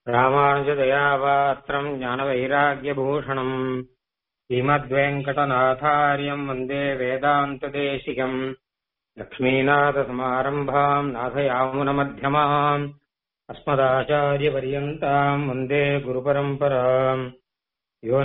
ராமானுஜதயாபாத்திரம் ஞானவைராக்கியபூஷணம் ஸ்ரீமத்வேங்கடநாதாரியம் வந்தே வேதாந்ததேசிகம் லக்ஷ்மீநாதசமாரம்பாம் நாதயாமுனமத்தியமாம் अस्मदाचार्यपर्यन्ताम् वन्दे गुरुपरम्पराम् यो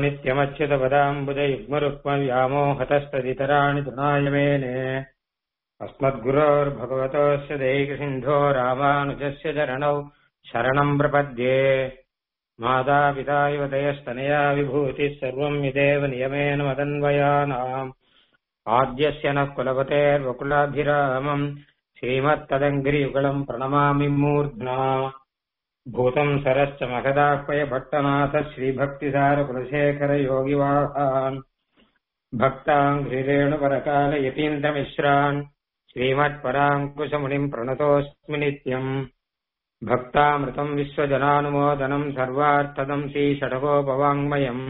नित्यमच्युतपदाम्बुजयुग्मरुक्मव्यामोहतस्तदितराणि तृणाय मेने अस्मद्गुरोर्भगवतोऽस्य दैकसिन्धो रामानुजस्य चरणौ शरणम् प्रपद्ये मातापिता युवतयस्तनया विभूतिः सर्वम् यदेव नियमेन मदन्वयानाम् आद्यस्य नः कुलपतेर्वकुलाभिरामम् श्रीमत्तदङ्गिरियुगलम् प्रणमामि मूर्ध्ना भूतम् सरश्च मखदाह्वय भट्टनाथ श्रीभक्तिसारकुलशेखरयोगिवाहान् भक्ताङ्घ्रिरेणुपरकाल यतीन्द्रमिश्रान् श्रीमत्पराङ्कुशमुनिम् प्रणतोऽस्मि नित्यम् भक्तामृतम् विश्वजनानुमोदनम् सर्वार्थदम् श्रीषडकोपवाङ्मयम्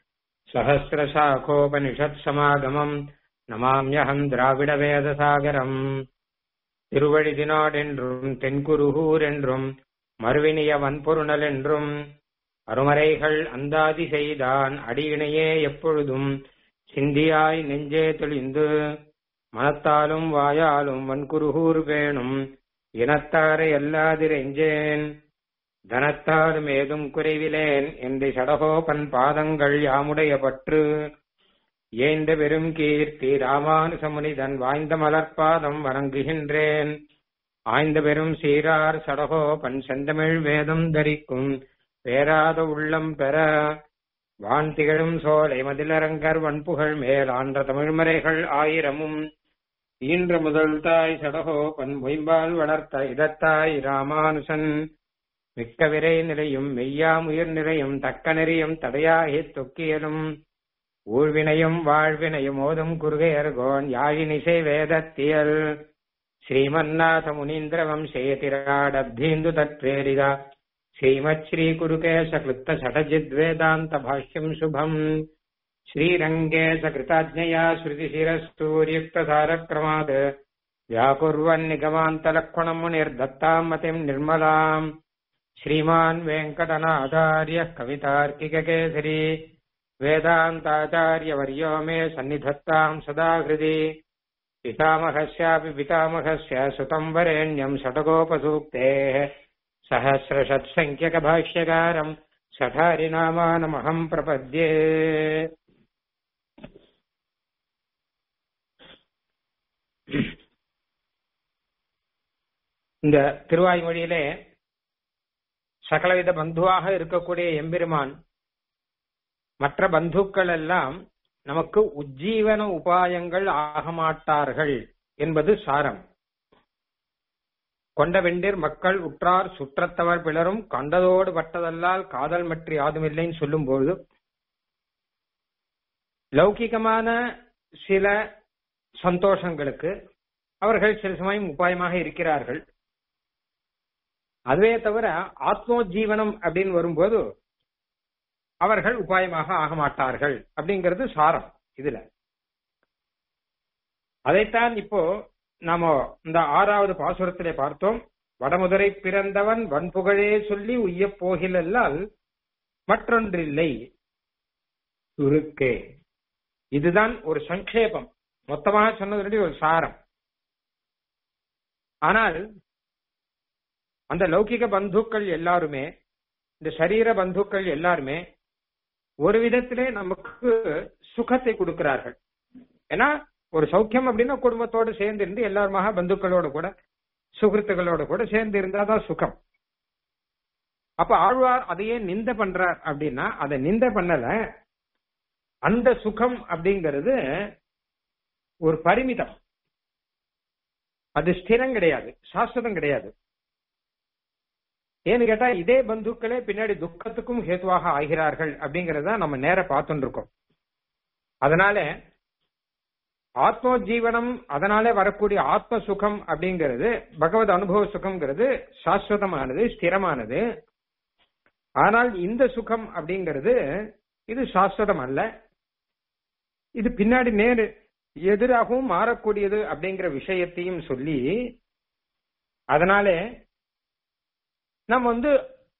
सहस्रशाखोपनिषत्समागमम् नमाम्यहम् द्राविडवेदसागरम् திருவழிதினாடென்றும் தென்குருகூர் என்றும் மறுவினிய வன்பொருணல் என்றும் அருமறைகள் அந்தாதி செய்தான் அடியினையே எப்பொழுதும் சிந்தியாய் நெஞ்சே தெளிந்து மனத்தாலும் வாயாலும் வன்குருகூர் வேணும் இனத்தாரை அல்லாதிரெஞ்சேன் தனத்தாலும் ஏதும் குறைவிலேன் என்று சடகோபன் பாதங்கள் யாமுடைய பற்று ஏந்த பெரும் கீர்த்தி ராமானுசமுனிதன் வாய்ந்த மலர்பாதம் வணங்குகின்றேன் ஆய்ந்த பெரும் சீரார் சடகோ பன் செந்தமிழ் வேதம் தரிக்கும் பேராத உள்ளம் பெற வான் திகழும் சோலை மதிலரங்கர் வன்புகழ் மேல் ஆன்ற தமிழ்மறைகள் ஆயிரமும் ஈன்ற முதல் தாய் சடகோ பன் மொயம்பால் வளர்த்த இதத்தாய் ராமானுசன் மிக்க விரை நிலையும் மெய்யாமுயிர் நிறையும் தக்க நெறியும் தடையாகித் தொக்கியலும் ஊழ்வினையும் வாழ்வினையும் ஓதும் குருகையர்கோன் யாழினிசை வேதத்தியல் ஸ்ரீமன்னாத முனீந்திர வம்சேதிராடப்தீந்து தத்வேரிதா ஸ்ரீமத் ஸ்ரீ குருகேச கிருத்த சடஜித் வேதாந்த பாஷ்யம் சுபம் ஸ்ரீரங்கே சகிருதாஜ்ஞயா ஸ்ருதிசிரஸ்தூர்யுக்த சாரக்ரமாத் व्याकुर्वन् निगमान्तलक्ष्मणम् मुनिर्दत्ताम् मतिम् निर्मलाम् श्रीमान् वेङ्कटनाचार्यः कवितार्किककेसरी वेदान्ताचार्यवर्यो मे सन्निधत्ताम् सदा हृदि पितामहस्यापि पितामहस्य सुतम् वरेण्यम् षटकोपसूक्तेः सहस्रषट्सङ्ख्यकभाष्यकारम् सठारिनामानमहम् प्रपद्ये இந்த திருவாய்மொழியிலே சகலவித பந்துவாக இருக்கக்கூடிய எம்பெருமான் மற்ற பந்துக்கள் எல்லாம் நமக்கு உஜ்ஜீவன உபாயங்கள் ஆக மாட்டார்கள் என்பது சாரம் கொண்ட வெண்டிர் மக்கள் உற்றார் சுற்றத்தவர் பிளரும் கண்டதோடு பட்டதல்லால் காதல் மற்றி யாதுமில்லைன்னு சொல்லும்போது லௌகிகமான சில சந்தோஷங்களுக்கு அவர்கள் சில சமயம் உபாயமாக இருக்கிறார்கள் அதுவே தவிர ஆத்மோஜீவனம் அப்படின்னு வரும்போது அவர்கள் உபாயமாக ஆக மாட்டார்கள் அப்படிங்கிறது சாரம் இதுல அதைத்தான் இப்போ நாம இந்த ஆறாவது பாசுரத்திலே பார்த்தோம் வடமுதுரை பிறந்தவன் வன்புகழே சொல்லி உய்ய போகிலல்லால் மற்றொன்றில்லை சுருக்கே இதுதான் ஒரு சங்கேபம் மொத்தமாக சொன்னதனுடைய ஒரு சாரம் ஆனால் அந்த லௌகிக பந்துக்கள் எல்லாருமே இந்த சரீர பந்துக்கள் எல்லாருமே ஒரு விதத்திலே நமக்கு சுகத்தை கொடுக்கிறார்கள் ஏன்னா ஒரு சௌக்கியம் அப்படின்னா குடும்பத்தோடு சேர்ந்து இருந்து எல்லாருமாக பந்துக்களோட கூட சுகிருத்துகளோட கூட சேர்ந்து இருந்தாதான் சுகம் அப்ப ஆழ்வார் அதையே நிந்த பண்றார் அப்படின்னா அதை நிந்த பண்ணல அந்த சுகம் அப்படிங்கிறது ஒரு பரிமிதம் அது ஸ்திரம் கிடையாது சாஸ்வதம் கிடையாது ஏன்னு கேட்டா இதே பந்துக்களே பின்னாடி துக்கத்துக்கும் ஹேத்துவாக ஆகிறார்கள் அப்படிங்கறத நம்ம நேர பார்த்துட்டு இருக்கோம் அதனால ஆத்மோஜீவனம் அதனாலே வரக்கூடிய ஆத்ம சுகம் அப்படிங்கிறது பகவத் அனுபவ சுகம்ங்கிறது சாஸ்வதமானது ஸ்திரமானது ஆனால் இந்த சுகம் அப்படிங்கிறது இது சாஸ்வதம் அல்ல இது பின்னாடி நேரு எதிராகவும் மாறக்கூடியது அப்படிங்கிற விஷயத்தையும் சொல்லி அதனாலே நம்ம வந்து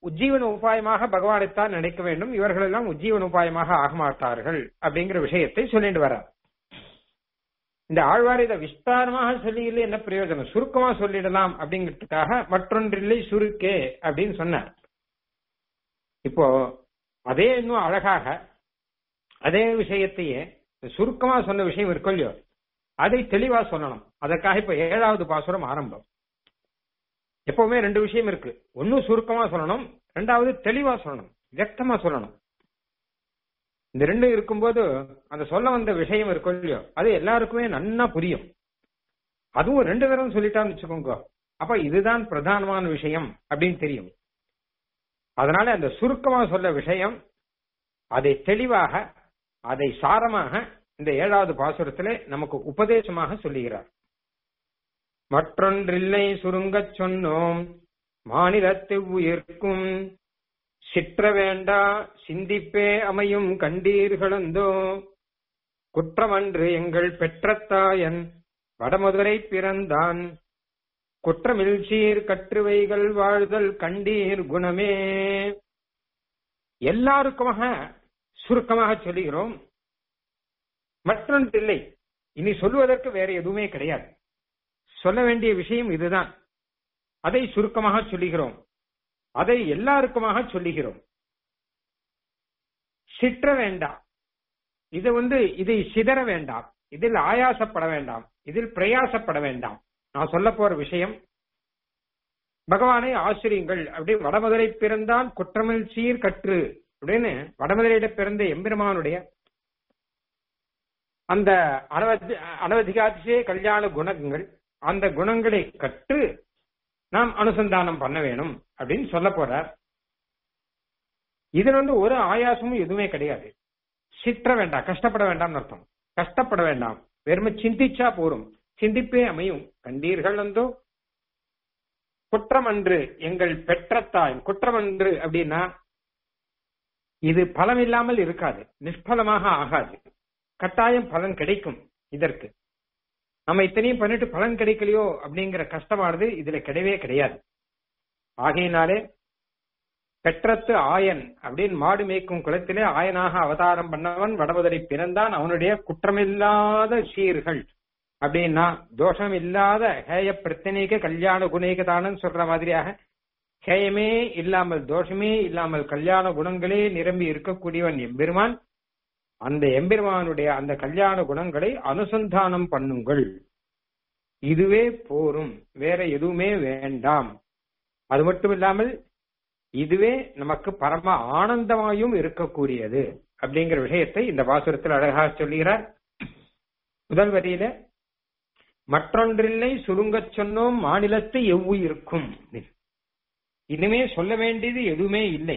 உஜ்ஜீவன உபாயமாக பகவானைத்தான் நினைக்க வேண்டும் இவர்கள் எல்லாம் உஜ்ஜீவன உபாயமாக ஆக மாட்டார்கள் அப்படிங்கிற விஷயத்தை சொல்லிட்டு வர்றார் இந்த ஆழ்வார் இதை விஸ்தாரமாக சொல்லி என்ன பிரயோஜனம் சுருக்கமா சொல்லிடலாம் அப்படிங்கிறதுக்காக மற்றொன்றில்லை சுருக்கே அப்படின்னு சொன்னார் இப்போ அதே இன்னும் அழகாக அதே விஷயத்தையே சுருக்கமா சொன்ன விஷயம் இருக்கோ இல்லையோ அதை தெளிவா சொல்லணும் அதற்காக இப்ப ஏழாவது பாசுரம் ஆரம்பம் எப்பவுமே ரெண்டு விஷயம் இருக்கு ஒன்னும் சுருக்கமா சொல்லணும் ரெண்டாவது தெளிவா சொல்லணும் வியக்தமா சொல்லணும் இந்த ரெண்டும் இருக்கும்போது அந்த சொல்ல வந்த விஷயம் இருக்கும் இல்லையோ அது எல்லாருக்குமே நன்னா புரியும் அதுவும் ரெண்டு பேரும் சொல்லிட்டான்னு வச்சுக்கோங்க அப்ப இதுதான் பிரதானமான விஷயம் அப்படின்னு தெரியும் அதனால அந்த சுருக்கமா சொல்ல விஷயம் அதை தெளிவாக அதை சாரமாக இந்த ஏழாவது பாசுரத்திலே நமக்கு உபதேசமாக சொல்லுகிறார் மற்றொன்றில்லை சுருங்கச் சொன்னோம் மாநிலத்து உயிர்க்கும் சிற்ற வேண்டா சிந்திப்பே அமையும் கண்டீர்களந்தோ குற்றமன்று எங்கள் பெற்றத்தாயன் வடமதுரை பிறந்தான் குற்றமில் சீர் கற்றுவைகள் வாழ்தல் கண்டீர் குணமே எல்லாருக்குமாக சுருக்கமாக சொல்லுகிறோம் மற்றொன்றில்லை இனி சொல்லுவதற்கு வேற எதுவுமே கிடையாது சொல்ல வேண்டிய விஷயம் இதுதான் அதை சுருக்கமாக சொல்லுகிறோம் அதை எல்லாருக்குமாக சொல்லுகிறோம் சிற்ற வேண்டாம் இது வந்து இதை சிதற வேண்டாம் இதில் ஆயாசப்பட வேண்டாம் இதில் பிரயாசப்பட வேண்டாம் நான் சொல்ல போற விஷயம் பகவானை ஆசிரியுங்கள் அப்படி வடமதுரை பிறந்தான் குற்றமில் சீர் கற்று அப்படின்னு வடமதுரையிட பிறந்த எம்பெருமானுடைய அந்த அனவதி அனவதிகாட்சியே கல்யாண குணங்கள் அந்த குணங்களை கற்று நாம் அனுசந்தானம் பண்ண வேணும் அப்படின்னு சொல்ல போறார் இதுல வந்து ஒரு ஆயாசமும் எதுவுமே கிடையாது சிற்ற வேண்டாம் கஷ்டப்பட வேண்டாம்னு அர்த்தம் கஷ்டப்பட வேண்டாம் வெறுமை சிந்திச்சா போரும் சிந்திப்பே அமையும் கண்டீர்கள் வந்தோ குற்றம் அன்று எங்கள் பெற்றத்தாய் குற்றம் அன்று அப்படின்னா இது பலம் இல்லாமல் இருக்காது நிஷ்பலமாக ஆகாது கட்டாயம் பலன் கிடைக்கும் இதற்கு நம்ம இத்தனையும் பண்ணிட்டு பலன் கிடைக்கலையோ அப்படிங்கிற கஷ்டமானது இதுல கிடையவே கிடையாது ஆகையினாலே பெற்றத்து ஆயன் அப்படின்னு மாடு மேய்க்கும் குளத்திலே ஆயனாக அவதாரம் பண்ணவன் வடபதரை பிறந்தான் அவனுடைய குற்றமில்லாத சீர்கள் அப்படின்னா தோஷம் இல்லாத ஹேய பிரத்தனைக்கு கல்யாண குணேகதானன்னு சொல்ற மாதிரியாக ஹேயமே இல்லாமல் தோஷமே இல்லாமல் கல்யாண குணங்களே நிரம்பி இருக்கக்கூடியவன் எம்பெருமான் அந்த எம்பெருமானுடைய அந்த கல்யாண குணங்களை அனுசந்தானம் பண்ணுங்கள் இதுவே போரும் வேற எதுவுமே வேண்டாம் அது மட்டும் இல்லாமல் இதுவே நமக்கு பரம ஆனந்தமாயும் இருக்கக்கூடியது அப்படிங்கிற விஷயத்தை இந்த பாசுரத்தில் அழகாக சொல்லுகிறார் முதல் வரியில மற்றொன்றில்லை சுருங்கச் சொன்னோம் மாநிலத்து எவ்வுயிருக்கும் இனிமே சொல்ல வேண்டியது எதுவுமே இல்லை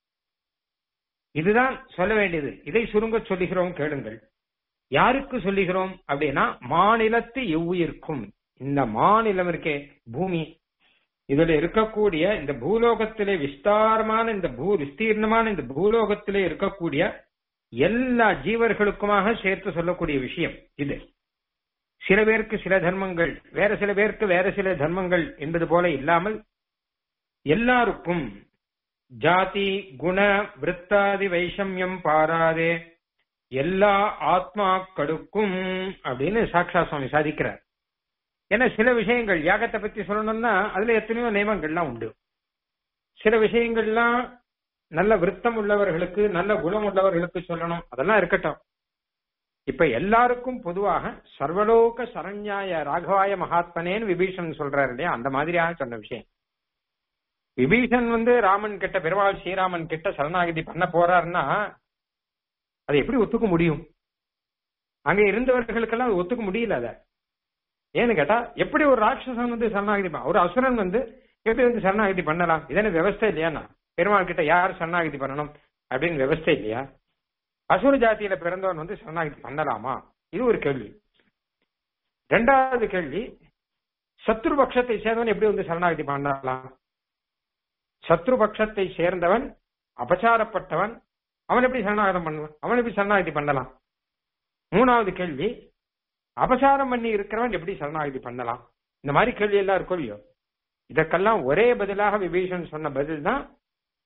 இதுதான் சொல்ல வேண்டியது இதை சுருங்க சொல்லுகிறோம் கேளுங்கள் யாருக்கு சொல்லுகிறோம் அப்படின்னா மாநிலத்து எவ்வுயிருக்கும் இந்த மாநிலம் இருக்கே பூமி இதுல இருக்கக்கூடிய இந்த பூலோகத்திலே விஸ்தாரமான இந்த பூ விஸ்தீர்ணமான இந்த பூலோகத்திலே இருக்கக்கூடிய எல்லா ஜீவர்களுக்குமாக சேர்த்து சொல்லக்கூடிய விஷயம் இது சில பேருக்கு சில தர்மங்கள் வேற சில பேருக்கு வேற சில தர்மங்கள் என்பது போல இல்லாமல் எல்லாருக்கும் ஜாதி குண விற்த்தாதி வைஷமியம் பாராதே எல்லா ஆத்மாக்களுக்கும் அப்படின்னு சாக்ஷா சுவாமி சாதிக்கிறார் ஏன்னா சில விஷயங்கள் யாகத்தை பத்தி சொல்லணும்னா அதுல எத்தனையோ நியமங்கள்லாம் உண்டு சில விஷயங்கள்லாம் நல்ல விருத்தம் உள்ளவர்களுக்கு நல்ல குணம் உள்ளவர்களுக்கு சொல்லணும் அதெல்லாம் இருக்கட்டும் இப்ப எல்லாருக்கும் பொதுவாக சர்வலோக சரண்யாய ராகவாய மகாத்மனேன்னு விபீஷன் சொல்றாரு இல்லையா அந்த மாதிரியாக சொன்ன விஷயம் விபீஷன் வந்து ராமன் கிட்ட பெருமாள் ஸ்ரீராமன் கிட்ட சரணாகதி பண்ண போறாருன்னா அதை எப்படி ஒத்துக்க முடியும் அங்க இருந்தவர்களுக்கெல்லாம் அது ஒத்துக்க முடியல அத ஏன்னு கேட்டா எப்படி ஒரு ராட்சசன் வந்து சரணாகதி ஒரு அசுரன் வந்து எப்படி வந்து சரணாகதி பண்ணலாம் இதென்ன விவஸ்தை இல்லையாண்ணா பெருமாள் கிட்ட யார் சரணாகதி பண்ணணும் அப்படின்னு விவஸ்தை இல்லையா அசுர ஜாத்தியில பிறந்தவன் வந்து சரணாகதி பண்ணலாமா இது ஒரு கேள்வி ரெண்டாவது கேள்வி சத்ரு பட்சத்தை சேர்ந்தவன் எப்படி வந்து சரணாகதி பண்ணலாம் சத்ரு பட்சத்தை சேர்ந்தவன் அபச்சாரப்பட்டவன் அவன் எப்படி சரணாகதம் பண்ணுவான் அவன் எப்படி சரணாகதி பண்ணலாம் மூணாவது கேள்வி அபசாரம் பண்ணி இருக்கிறவன் எப்படி சரணாகதி பண்ணலாம் இந்த மாதிரி கேள்வி எல்லாம் இருக்கும் இல்லையோ இதற்கெல்லாம் ஒரே பதிலாக விபீஷன் சொன்ன பதில் தான்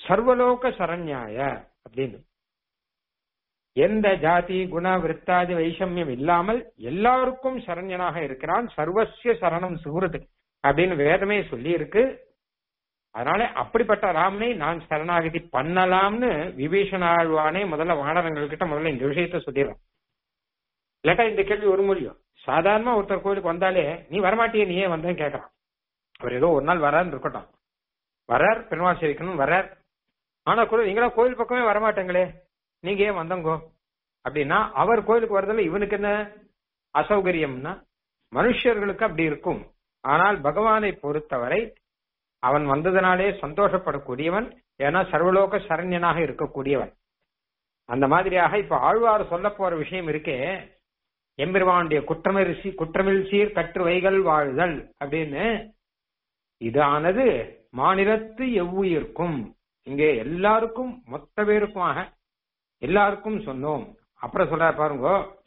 சர்வலோக சரண்யாய அப்படின்னு எந்த ஜாதி குண விருத்தாதி வைஷமியம் இல்லாமல் எல்லாருக்கும் சரண்யனாக இருக்கிறான் சர்வசிய சரணம் சுகுருது அப்படின்னு வேதமே சொல்லி இருக்கு அதனால அப்படிப்பட்ட ராமனை நான் சரணாகதி பண்ணலாம்னு விபீஷணாழ்வானே முதல்ல வானரங்கள் கிட்ட முதல்ல இந்த விஷயத்த சொல்லிடுறான் இல்லாட்டா இந்த கேள்வி ஒரு முடியும் சாதாரணமா ஒருத்தர் கோயிலுக்கு வந்தாலே நீ வரமாட்டியே நீ ஏன் வந்தேன்னு கேட்கறான் அவர் ஏதோ ஒரு நாள் வரான்னு இருக்கட்டும் வரார் பெருமாள் சேவிக்கணும் வரார் ஆனா கூட நீங்களா கோயில் பக்கமே வரமாட்டேங்களே நீங்க ஏன் வந்தங்கோ அப்படின்னா அவர் கோயிலுக்கு வரதுல இவனுக்கு என்ன அசௌகரியம்னா மனுஷர்களுக்கு அப்படி இருக்கும் ஆனால் பகவானை பொறுத்தவரை அவன் வந்ததனாலே சந்தோஷப்படக்கூடியவன் ஏன்னா சர்வலோக சரண்யனாக இருக்கக்கூடியவன் அந்த மாதிரியாக இப்ப ஆழ்வார் சொல்ல போற விஷயம் இருக்கே எம்பெருமானுடைய குற்றமில் சீ குற்றமில் சீர் கற்று வைகள் வாழ்தல் அப்படின்னு இதானது மாநிலத்து எவ்வுயிர்க்கும் இங்கே எல்லாருக்கும் மொத்த பேருக்குமாக எல்லாருக்கும் சொன்னோம் அப்புறம் சொல்ற பாருங்க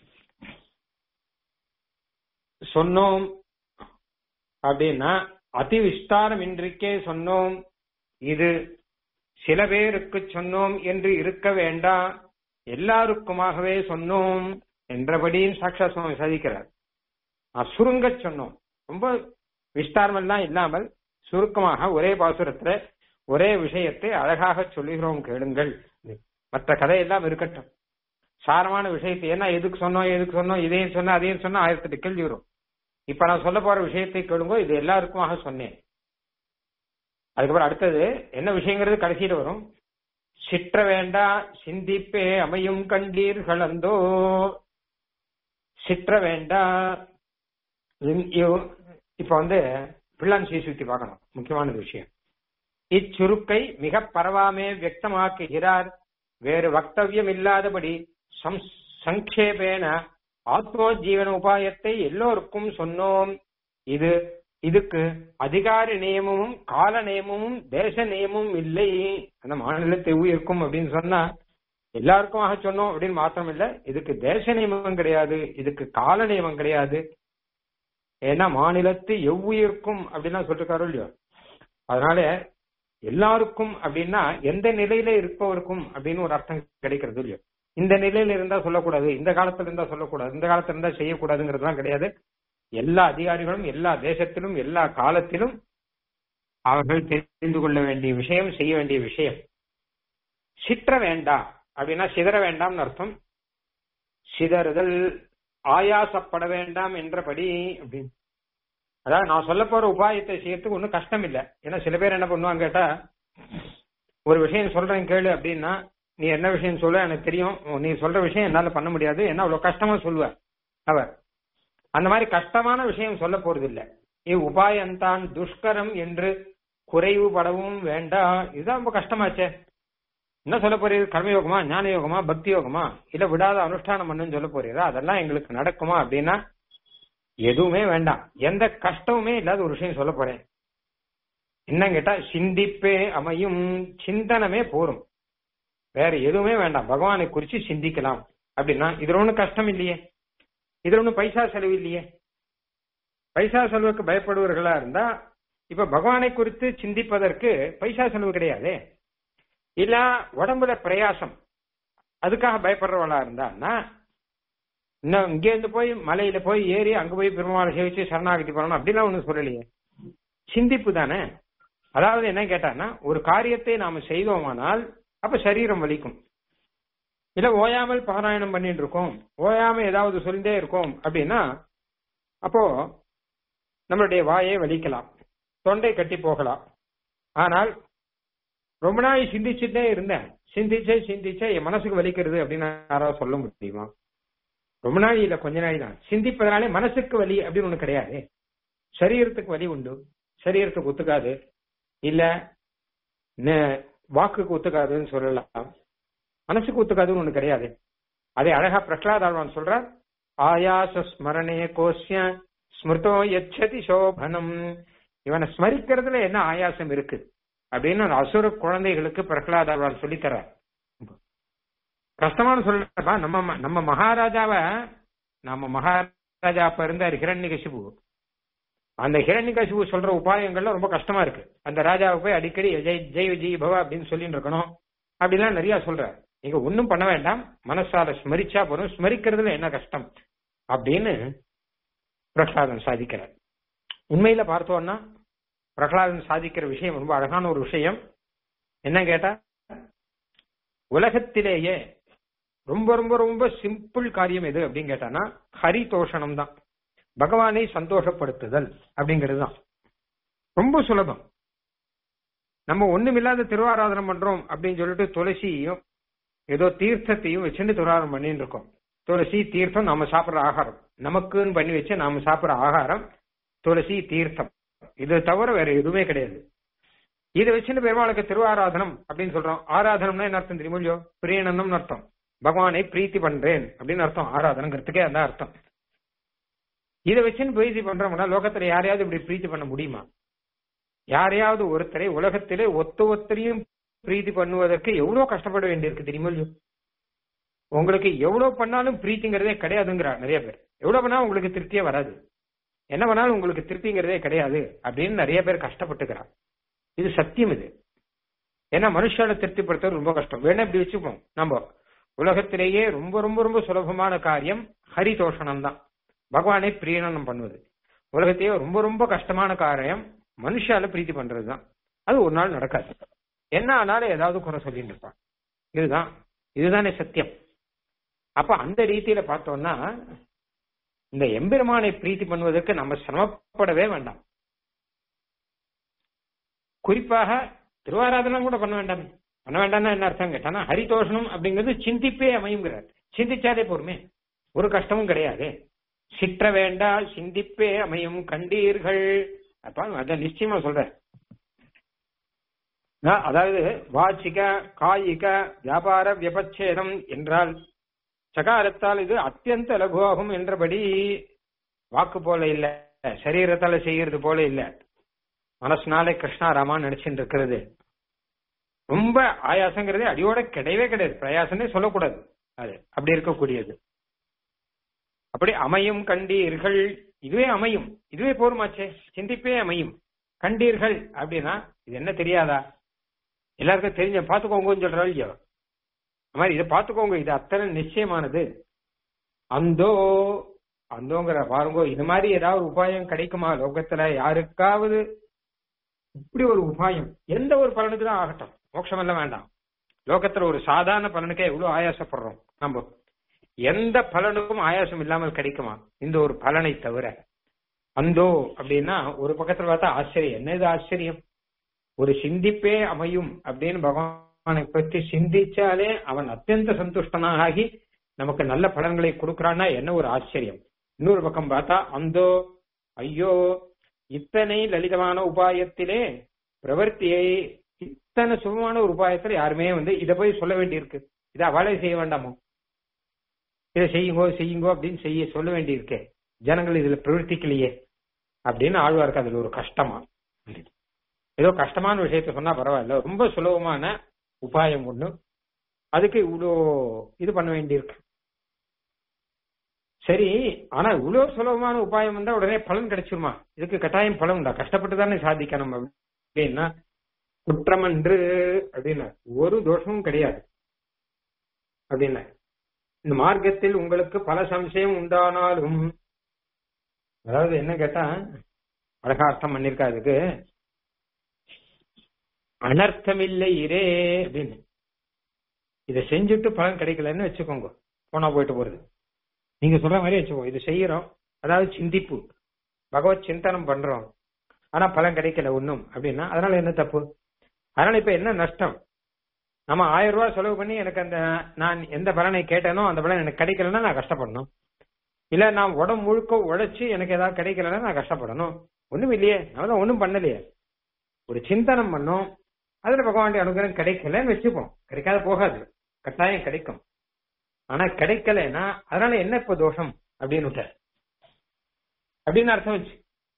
சொன்னோம் அப்படின்னா அதி விஸ்தாரம் இன்றைக்கே சொன்னோம் இது சில பேருக்கு சொன்னோம் என்று இருக்க வேண்டாம் எல்லாருக்குமாகவே சொன்னோம் என்றபடியும் சாட்சா சுவாமி சாதிக்கிறார் சுருங்க சொன்னோம் ரொம்ப விஸ்தாரம் எல்லாம் இல்லாமல் சுருக்கமாக ஒரே பாசுரத்துல ஒரே விஷயத்தை அழகாக சொல்லுகிறோம் கேளுங்கள் மற்ற கதையெல்லாம் இருக்கட்டும் சாரமான விஷயத்தை என்ன எதுக்கு சொன்னோம் எதுக்கு சொன்னோம் இதையும் சொன்ன அதையும் சொன்னா ஆயிரத்தி கேள்வி வரும் இப்ப நான் சொல்ல போற விஷயத்தை கேளுங்க இது எல்லாருக்குமாக சொன்னேன் அதுக்கப்புறம் அடுத்தது என்ன விஷயங்கிறது கடைசியில வரும் சிற்ற வேண்டா சிந்திப்பே அமையும் கண்டீர்கள் அந்தோ சிற்ற வேண்டா இப்ப வந்து பிள்ளான் சீசுத்தி பார்க்கணும் முக்கியமான விஷயம் இச்சுருக்கை மிக பரவாமே வியக்தமாக்குகிறார் வேறு வக்தவியம் இல்லாதபடி சங்கேபேன ஆத்மோஜீவன உபாயத்தை எல்லோருக்கும் சொன்னோம் இது இதுக்கு அதிகார நியமமும் கால நியமமும் தேச நியமமும் இல்லை அந்த மாநிலத்தை உயிருக்கும் அப்படின்னு சொன்னா எல்லாருக்குமாக சொன்னோம் அப்படின்னு மாத்திரம் இல்ல இதுக்கு தேச நியமம் கிடையாது இதுக்கு கால நியமம் கிடையாது ஏன்னா மாநிலத்து எவ்வுயிருக்கும் அப்படின்னு சொல்லிருக்காரோ இல்லையோ அதனால எல்லாருக்கும் அப்படின்னா எந்த நிலையில இருப்பவருக்கும் அப்படின்னு ஒரு அர்த்தம் கிடைக்கிறது இல்லையோ இந்த நிலையில இருந்தா சொல்லக்கூடாது இந்த காலத்துல இருந்தா சொல்லக்கூடாது இந்த காலத்துல இருந்தா செய்யக்கூடாதுங்கிறதுலாம் கிடையாது எல்லா அதிகாரிகளும் எல்லா தேசத்திலும் எல்லா காலத்திலும் அவர்கள் தெரிந்து கொள்ள வேண்டிய விஷயம் செய்ய வேண்டிய விஷயம் சிற்ற வேண்டாம் அப்படின்னா சிதற வேண்டாம்னு அர்த்தம் சிதறுதல் ஆயாசப்பட வேண்டாம் என்றபடி அப்படின்னு அதாவது நான் சொல்ல போற உபாயத்தை செய்யறதுக்கு ஒன்றும் கஷ்டம் இல்லை ஏன்னா சில பேர் என்ன பண்ணுவாங்க கேட்டா ஒரு விஷயம் சொல்றேன் கேளு அப்படின்னா நீ என்ன விஷயம் சொல்ல எனக்கு தெரியும் நீ சொல்ற விஷயம் என்னால பண்ண முடியாது என்ன அவ்வளவு கஷ்டமா சொல்லுவ அவர் அந்த மாதிரி கஷ்டமான விஷயம் சொல்ல போறது இல்ல இவ் உபாயந்தான் துஷ்கரம் என்று குறைவுபடவும் வேண்டாம் இதுதான் ரொம்ப கஷ்டமாச்சே என்ன சொல்ல போறீங்க கர்மயோகமா ஞான யோகமா பக்தி யோகமா இல்ல விடாத அனுஷ்டானம் பண்ணுன்னு சொல்ல போறீரா அதெல்லாம் எங்களுக்கு நடக்குமா அப்படின்னா எதுவுமே வேண்டாம் எந்த கஷ்டமுமே இல்லாத ஒரு விஷயம் சொல்ல போறேன் என்ன கேட்டா சிந்திப்பே அமையும் சிந்தனமே போரும் வேற எதுவுமே வேண்டாம் பகவானை குறிச்சு சிந்திக்கலாம் அப்படின்னா இதுல ஒண்ணும் கஷ்டம் இல்லையே இதுல ஒண்ணும் பைசா செலவு இல்லையே பைசா செலவுக்கு பயப்படுவர்களா இருந்தா இப்ப பகவானை குறித்து சிந்திப்பதற்கு பைசா செலவு கிடையாது இல்ல உடம்புல பிரயாசம் அதுக்காக பயப்படுறவளா இருந்தான்னா இன்னும் இங்க இருந்து போய் மலையில போய் ஏறி அங்க போய் பெருமாளை சேவிச்சு சரணாகதி பண்ணணும் அப்படிலாம் ஒண்ணும் சொல்லலையே சிந்திப்பு தானே அதாவது என்ன கேட்டான்னா ஒரு காரியத்தை நாம செய்தோமானால் அப்ப சரீரம் வலிக்கும் இல்ல ஓயாமல் பாராயணம் பண்ணிட்டு இருக்கோம் ஓயாம ஏதாவது சொல்லிட்டே இருக்கோம் அப்படின்னா அப்போ நம்மளுடைய வாயை வலிக்கலாம் தொண்டை கட்டி போகலாம் ஆனால் ரொம்ப நாள் சிந்திச்சுட்டே இருந்தேன் சிந்திச்சே சிந்திச்சே என் மனசுக்கு வலிக்கிறது அப்படின்னு யாராவது சொல்ல முடியுமா ரொம்ப நாள் இல்ல கொஞ்ச நாள் தான் சிந்திப்பதனாலே மனசுக்கு வலி அப்படின்னு ஒண்ணு கிடையாது சரீரத்துக்கு வலி உண்டு சரீரத்துக்கு ஒத்துக்காது இல்ல வாக்குக்கு ஒத்துக்காதுன்னு சொல்லலாம் மனசுக்கு ஒத்துக்காதுன்னு ஒண்ணு கிடையாது அதே அழகா பிரகலாத் ஆழ்வான் சொல்ற ஆயாச ஸ்மரணே கோஷ்ய ஸ்மிருதோ எச்சதி சோபனம் இவனை ஸ்மரிக்கிறதுல என்ன ஆயாசம் இருக்கு அப்படின்னு அசுர குழந்தைகளுக்கு பிரகலாத் ஆழ்வான் சொல்லித்தரார் கஷ்டமான சொல்லப்பா நம்ம நம்ம மகாராஜாவை நம்ம மகாராஜா அப்ப இருந்தார் ஹிரண்யகசிபு அந்த ஹிரண்யகசிபு சொல்ற உபாயங்கள்லாம் ரொம்ப கஷ்டமா இருக்கு அந்த ராஜாவை போய் அடிக்கடி ஜெய் ஜெய் விஜய் பவா அப்படின்னு சொல்லிட்டு இருக்கணும் அப்படிலாம் நிறைய சொல்றாரு நீங்க ஒன்னும் பண்ண வேண்டாம் மனசால ஸ்மரிச்சா போதும் ஸ்மரிக்கிறதுல என்ன கஷ்டம் அப்படின்னு பிரகலாதன் சாதிக்கிறார் உண்மையில பார்த்தோம்னா பிரகலாதன் சாதிக்கிற விஷயம் ரொம்ப அழகான ஒரு விஷயம் என்ன கேட்டா உலகத்திலேயே ரொம்ப ரொம்ப ரொம்ப சிம்பிள் காரியம் எது அப்படின்னு கேட்டானா ஹரிதோஷணம் தான் பகவானை சந்தோஷப்படுத்துதல் அப்படிங்கிறது தான் ரொம்ப சுலபம் நம்ம ஒண்ணுமில்லாத திருவாராதனம் பண்றோம் அப்படின்னு சொல்லிட்டு துளசியையும் ஏதோ தீர்த்தத்தையும் வச்சுட்டு திருவாரம் பண்ணிட்டு இருக்கோம் துளசி தீர்த்தம் நாம சாப்பிடுற ஆகாரம் நமக்குன்னு பண்ணி வச்சு நாம சாப்பிடுற ஆகாரம் துளசி தீர்த்தம் இது தவிர வேற எதுவுமே கிடையாது இதை வச்சுட்டு பெருமாளுக்கு திருவாராதனம் அப்படின்னு சொல்றோம் ஆராதனம்னா என்ன அர்த்தம் தெரியுமோ இல்லையோ பிரியனந்தம்னு அர்த்தம் பகவானை பிரீத்தி பண்றேன் அப்படின்னு அர்த்தம் ஆராதனங்கிறதுக்கே அந்த அர்த்தம் இதை வச்சுன்னு பிரீத்தி பண்றோம்னா லோகத்துல யாரையாவது இப்படி பிரீத்தி பண்ண முடியுமா யாரையாவது ஒருத்தரை உலகத்திலே ஒத்த ஒத்தரையும் பிரீத்தி பண்ணுவதற்கு எவ்வளவு கஷ்டப்பட வேண்டியிருக்கு தெரியுமா இல்லையோ உங்களுக்கு எவ்வளவு பண்ணாலும் பிரீத்திங்கிறதே கிடையாதுங்கிறார் நிறைய பேர் எவ்வளவு பண்ணாலும் உங்களுக்கு திருப்தியே வராது என்ன பண்ணாலும் உங்களுக்கு திருப்திங்கிறதே கிடையாது அப்படின்னு நிறைய பேர் கஷ்டப்பட்டுக்கிறார் இது சத்தியம் இது ஏன்னா மனுஷால திருப்திப்படுத்துறது ரொம்ப கஷ்டம் வேணா இப்படி வச்சுப்போம் நம்ம உலகத்திலேயே ரொம்ப ரொம்ப ரொம்ப சுலபமான காரியம் ஹரிதோஷணம் தான் பகவானை பிரியனம் பண்ணுவது உலகத்தையே ரொம்ப ரொம்ப கஷ்டமான காரியம் மனுஷால பிரீத்தி பண்றதுதான் அது ஒரு நாள் நடக்காது என்ன ஆனாலும் ஏதாவது குறை சொல்லிட்டு இருப்பான் இதுதான் இதுதானே சத்தியம் அப்ப அந்த ரீதியில பார்த்தோம்னா இந்த எம்பெருமானை பிரீத்தி பண்ணுவதற்கு நம்ம சிரமப்படவே வேண்டாம் குறிப்பாக திருவாராதனம் கூட பண்ண வேண்டாம் பண்ண வேண்டாம்னா என்ன அர்த்தம் கேட்டானா ஹரிதோஷனம் அப்படிங்கிறது சிந்திப்பே அமையுங்கிறார் சிந்திச்சாலே போருமே ஒரு கஷ்டமும் கிடையாது சிற்ற வேண்டா சிந்திப்பே அமையும் கண்டீர்கள் அப்ப அத நிச்சயமா சொல்றேன் அதாவது வாச்சிக காயிக வியாபார வியபச்சேதம் என்றால் சகாரத்தால் இது அத்தியந்த லகுவாகும் என்றபடி வாக்கு போல இல்ல சரீரத்தால செய்யறது போல இல்ல மனசுனாலே கிருஷ்ணாராமான்னு நினைச்சுட்டு இருக்கிறது ரொம்ப ஆயாசங்கிறதே அடியோட கிடையவே கிடையாது பிரயாசனே சொல்லக்கூடாது அது அப்படி இருக்கக்கூடியது அப்படி அமையும் கண்டீர்கள் இதுவே அமையும் இதுவே போருமாச்சே சிந்திப்பே அமையும் கண்டீர்கள் அப்படின்னா இது என்ன தெரியாதா எல்லாருக்கும் தெரிஞ்ச பாத்துக்கோங்கன்னு சொல்றா இல்லையோ அது மாதிரி இதை பாத்துக்கோங்க இது அத்தனை நிச்சயமானது அந்தோ அந்தோங்கிற பாருங்க இது மாதிரி ஏதாவது உபாயம் கிடைக்குமா லோகத்துல யாருக்காவது இப்படி ஒரு உபாயம் எந்த ஒரு பலனுக்கு தான் ஆகட்டும் மோட்சம் எல்லாம் வேண்டாம் லோகத்துல ஒரு சாதாரண பலனுக்கே எவ்வளவு ஆயாசப்படுறோம் நம்ம எந்த பலனுக்கும் ஆயாசம் இல்லாமல் கிடைக்குமா இந்த ஒரு பலனை தவிர அந்தோ அப்படின்னா ஒரு பக்கத்துல பார்த்தா ஆச்சரியம் என்ன இது ஆச்சரியம் ஒரு சிந்திப்பே அமையும் அப்படின்னு பகவானை பற்றி சிந்திச்சாலே அவன் அத்தியந்த சந்துஷ்டனாக ஆகி நமக்கு நல்ல பலன்களை கொடுக்கறான்னா என்ன ஒரு ஆச்சரியம் இன்னொரு பக்கம் பார்த்தா அந்தோ ஐயோ இத்தனை லலிதமான உபாயத்திலே பிரவர்த்தியை இத்தனை சுகமான ஒரு உபாயத்துல யாருமே வந்து இதை போய் சொல்ல வேண்டியிருக்கு இதை அவளே செய்ய வேண்டாமோ இதை செய்யுங்கோ செய்யுங்கோ அப்படின்னு செய்ய சொல்ல வேண்டியிருக்கே ஜனங்கள் இதுல பிரவர்த்திக்கலையே அப்படின்னு ஆழ்வாருக்கு அதுல ஒரு கஷ்டமா ஏதோ கஷ்டமான விஷயத்த சொன்னா பரவாயில்ல ரொம்ப சுலபமான உபாயம் ஒண்ணு அதுக்கு இவ்வளோ இது பண்ண வேண்டியிருக்கு சரி ஆனா இவ்வளவு சுலபமான உபாயம் வந்தா உடனே பலன் கிடைச்சிருமா இதுக்கு கட்டாயம் பலன் உண்டா கஷ்டப்பட்டு தானே சாதிக்கணும் அப்படின்னா குற்றமன்று அப்படின்னா ஒரு தோஷமும் கிடையாது அப்படின்னா இந்த மார்க்கத்தில் உங்களுக்கு பல சம்சயம் உண்டானாலும் அதாவது என்ன கேட்டா அழகா அர்த்தம் பண்ணிருக்கா அதுக்கு அனர்த்தமில்லை இரே அப்படின்னு இதை செஞ்சுட்டு பலன் கிடைக்கலன்னு வச்சுக்கோங்க போனா போயிட்டு போறது நீங்க சொல்ற மாதிரி வச்சுக்கோங்க இது செய்யறோம் அதாவது சிந்திப்பு பகவத் சிந்தனம் பண்றோம் ஆனா பலன் கிடைக்கல ஒன்னும் அப்படின்னா அதனால என்ன தப்பு அதனால இப்ப என்ன நஷ்டம் நம்ம ஆயிரம் ரூபாய் செலவு பண்ணி எனக்கு அந்த நான் எந்த பலனை கேட்டேனோ அந்த பலன் எனக்கு கிடைக்கலன்னா நான் கஷ்டப்படணும் இல்ல நான் உடம்பு முழுக்க உழைச்சு எனக்கு ஏதாவது கிடைக்கலன்னா நான் கஷ்டப்படணும் ஒண்ணும் இல்லையே நான் தான் ஒண்ணும் பண்ணலையே ஒரு சிந்தனம் பண்ணோம் அதுல பகவானுடைய அனுகிரகம் கிடைக்கலன்னு வச்சுப்போம் கிடைக்காத போகாது கட்டாயம் கிடைக்கும் ஆனா கிடைக்கலன்னா அதனால என்ன இப்ப தோஷம் அப்படின்னு விட்டார் அப்படின்னு அர்த்தம் வச்சு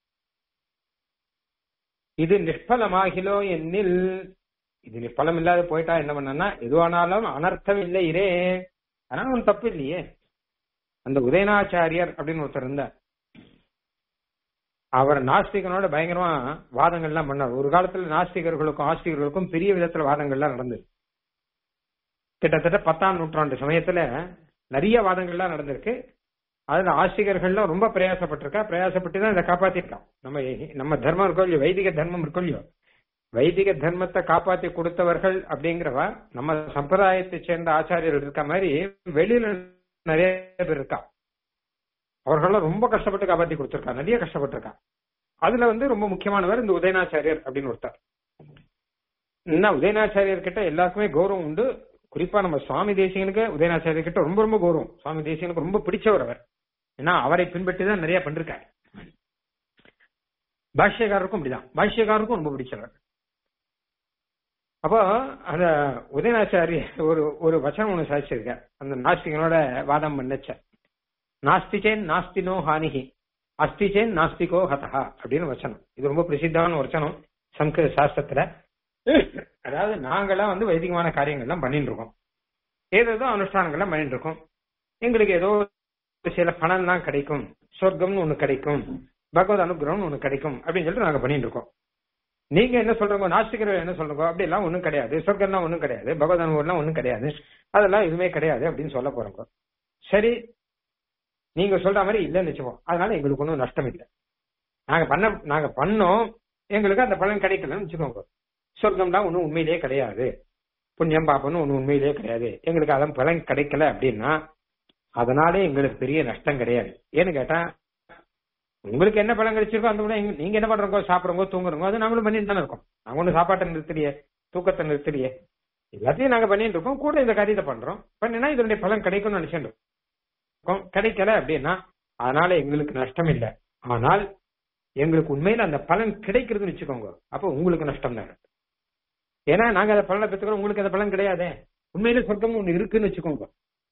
இது நிஷ்பலமாகிலோ என்னில் இது நிஷ்பலம் இல்லாத போயிட்டா என்ன பண்ணனா எதுவானாலும் அனர்த்தம் இல்லை இரே அதனால ஒன்றும் தப்பு இல்லையே அந்த உதயநாச்சாரியர் அப்படின்னு ஒருத்தர் இருந்தார் அவர் நாஸ்திகனோட பயங்கரமா வாதங்கள்லாம் பண்ணார் ஒரு காலத்துல நாஸ்திகர்களுக்கும் ஆஸ்திகர்களுக்கும் பெரிய விதத்துல வாதங்கள்லாம் நடந்தது கிட்டத்தட்ட பத்தாம் நூற்றாண்டு சமயத்துல நிறைய வாதங்கள்லாம் நடந்திருக்கு அதுல ஆஸ்திகர்கள்லாம் ரொம்ப பிரயாசப்பட்டிருக்கா பிரயாசப்பட்டு தான் இதை காப்பாத்திருக்கான் நம்ம நம்ம தர்மம் இருக்கோ இல்லையோ வைதிக தர்மம் இருக்கோ இல்லையோ வைதிக தர்மத்தை காப்பாத்தி கொடுத்தவர்கள் அப்படிங்கிறவா நம்ம சம்பிரதாயத்தை சேர்ந்த ஆச்சாரியர்கள் இருக்க மாதிரி வெளியில நிறைய பேர் இருக்கா அவர்களெல்லாம் ரொம்ப கஷ்டப்பட்டு காப்பாத்தி கொடுத்திருக்கா நிறைய கஷ்டப்பட்டிருக்கா அதுல வந்து ரொம்ப முக்கியமானவர் இந்த உதயநாச்சாரியர் அப்படின்னு ஒருத்தர் என்ன உதயநாச்சாரியர் கிட்ட எல்லாருக்குமே கௌரவம் உண்டு குறிப்பா நம்ம சுவாமி தேசிகனுக்கு உதயநாச்சாரியர் கிட்ட ரொம்ப ரொம்ப கௌரவம் சுவாமி தேசிகனுக்கு ரொம்ப பிடிச்சவர் அவர் ஏன்னா அவரை பின்பற்றி தான் நிறைய பண்ணிருக்காரு பாஷ்யக்காரருக்கும் அப்படிதான் பாஷ்யக்காரருக்கும் ரொம்ப பிடிச்சவர் அப்போ அந்த உதயநாச்சாரிய ஒரு ஒரு வச்சனம் ஒண்ணு சாதிச்சிருக்க அந்த நாஸ்திகனோட வாதம் பண்ணச்ச நாஸ்திச்சேன் நாஸ்தினோ ஹானிஹி அஸ்திச்சேன் நாஸ்திகோ ஹதஹா அப்படின்னு வச்சனம் இது ரொம்ப பிரசித்தமான வச்சனம் சம்ஸ்கிருத சாஸ்திரத்துல அதாவது நாங்கெல்லாம் வந்து வைதிகமான காரியங்கள்லாம் பண்ணிட்டு இருக்கோம் ஏதேதோ அனுஷ்டானங்கள்லாம் பண்ணிட்டு இருக்கோம் எங்களுக்கு ஏதோ சில பணம் தான் கிடைக்கும் சொர்க்கம்னு ஒண்ணு கிடைக்கும் பகவத் அனுகிரகம்னு ஒண்ணு கிடைக்கும் அப்படின்னு சொல்லிட்டு நாங்க பண்ணிட்டு இருக்கோம் நீங்க என்ன சொல்றீங்க நாஸ்திகர்கள் என்ன சொல்றீங்க அப்படி எல்லாம் ஒண்ணும் கிடையாது சொர்க்கம்லாம் ஒண்ணும் கிடையாது பகவத் அனுபவம்லாம் ஒண்ணும் கிடையாது அதெல்லாம் எதுவுமே கிடையாது அப்படின்னு சொல்ல போறோங்க சரி நீங்க சொல்ற மாதிரி இல்லைன்னு வச்சுப்போம் அதனால எங்களுக்கு ஒன்றும் நஷ்டம் இல்லை நாங்க பண்ண நாங்க பண்ணோம் எங்களுக்கு அந்த பலன் கிடைக்கலன்னு வச்சுக்கோங்க சொர்க்கம்லாம் ஒன்றும் உண்மையிலேயே கிடையாது புண்ணியம் பாப்பம்னு ஒன்றும் உண்மையிலேயே கிடையாது எங்களுக்கு அதன் பலன் கிடைக்கல அப்படின்னா அதனாலே எங்களுக்கு பெரிய நஷ்டம் கிடையாது ஏன்னு கேட்டா உங்களுக்கு என்ன பலன் கிடைச்சிருக்கோ அந்த கூட எங்க- நீங்க என்ன பண்றோங்க சாப்பிடுறோங்க தூங்குறோங்க அது நாங்களும் பண்ணிட்டு தானே இருக்கோம் நாங்க ஒன்றும் சாப்பாட்டை நிறுத்தலையே தூக்கத்தை நிறுத்தலையே எல்லாத்தையும் நாங்க பண்ணிட்டு இருக்கோம் கூட இந்த காரியத்தை பண்றோம் பண்ணினா இதனுடைய பலன் கிடைக்கும்னு நினைச்சுட்டு இருக்கோம் கிடைக்கல அப்படின்னா அதனால எங்களுக்கு நஷ்டம் இல்லை ஆனால் எங்களுக்கு உண்மையில அந்த பலன் கிடைக்கிறதுன்னு வச்சுக்கோங்க அப்போ உங்களுக்கு நஷ்டம் தான் ஏன்னா நாங்க அந்த பலனை பெற்றுக்கிறோம் உங்களுக்கு அந்த பலன் கிடையாதே உண்மையில சொர்க்கம் ஒண்ணு இருக்குன்னு வச்சுக்கோங்க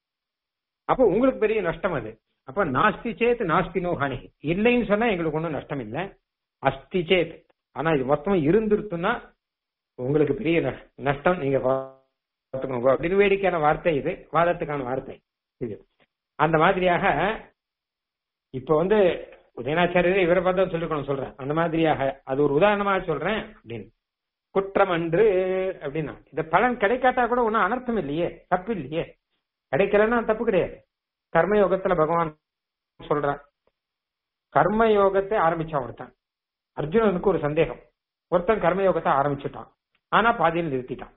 அப்போ உங்களுக்கு பெரிய நஷ்டம் அது அப்ப நாஸ்தி சேத் நாஸ்தி நோஹானி இல்லைன்னு சொன்னா எங்களுக்கு ஒன்றும் நஷ்டம் இல்லை அஸ்தி சேத் ஆனா இது மொத்தம் இருந்துருத்துன்னா உங்களுக்கு பெரிய நஷ்- நஷ்டம் நீங்க பார்த்துக்கோங்க அப்படின்னு வேடிக்கையான வார்த்தை இது வாதத்துக்கான வார்த்தை இது அந்த மாதிரியாக இப்ப வந்து உதயநாச்சாரியர் இவரை பார்த்தா சொல்லிக்கணும் சொல்றேன் அந்த மாதிரியாக அது ஒரு உதாரணமா சொல்றேன் அப்படின்னு குற்றம் அன்று அப்படின்னா இந்த பலன் கிடைக்காட்டா கூட ஒன்றும் அனர்த்தம் இல்லையே தப்பு இல்லையே கிடைக்கலன்னா தப்பு கிடையாது கர்மயோகத்துல பகவான் சொல்றான் கர்மயோகத்தை ஆரம்பிச்சான் ஒருத்தன் அர்ஜுனனுக்கு ஒரு சந்தேகம் ஒருத்தன் கர்மயோகத்தை ஆரம்பிச்சுட்டான் ஆனா பாதியில் நிறுத்திட்டான்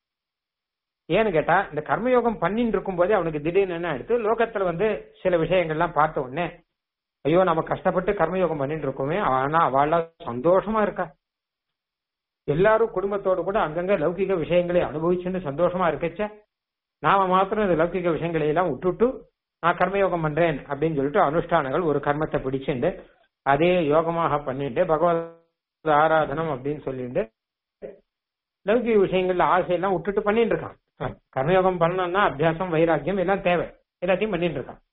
ஏன்னு கேட்டா இந்த கர்மயோகம் பண்ணிட்டு இருக்கும் போதே அவனுக்கு திடீர்னு என்ன எடுத்து லோகத்துல வந்து சில விஷயங்கள்லாம் பார்த்த உடனே ஐயோ நம்ம கஷ்டப்பட்டு கர்மயோகம் பண்ணிட்டு இருக்கோமே ஆனா அவளாம் சந்தோஷமா இருக்கா எல்லாரும் குடும்பத்தோடு கூட அங்கங்க லௌகிக விஷயங்களை அனுபவிச்சுன்னு சந்தோஷமா இருக்கச்ச நாம மாத்திரம் இந்த லௌகிக விஷயங்களை எல்லாம் விட்டுட்டு நான் கர்மயோகம் பண்றேன் அப்படின்னு சொல்லிட்டு அனுஷ்டானங்கள் ஒரு கர்மத்தை பிடிச்சுண்டு அதே யோகமாக பண்ணிட்டு பகவத் ஆராதனம் அப்படின்னு சொல்லிட்டு லௌகிக விஷயங்கள்ல ஆசையெல்லாம் விட்டுட்டு பண்ணிட்டு இருக்கான் கர்மயோகம் பண்ணணும்னா அபியாசம் வைராக்கியம் எல்லாம் தேவை எல்லாத்தையும் பண்ணிட்டு இருக்கான்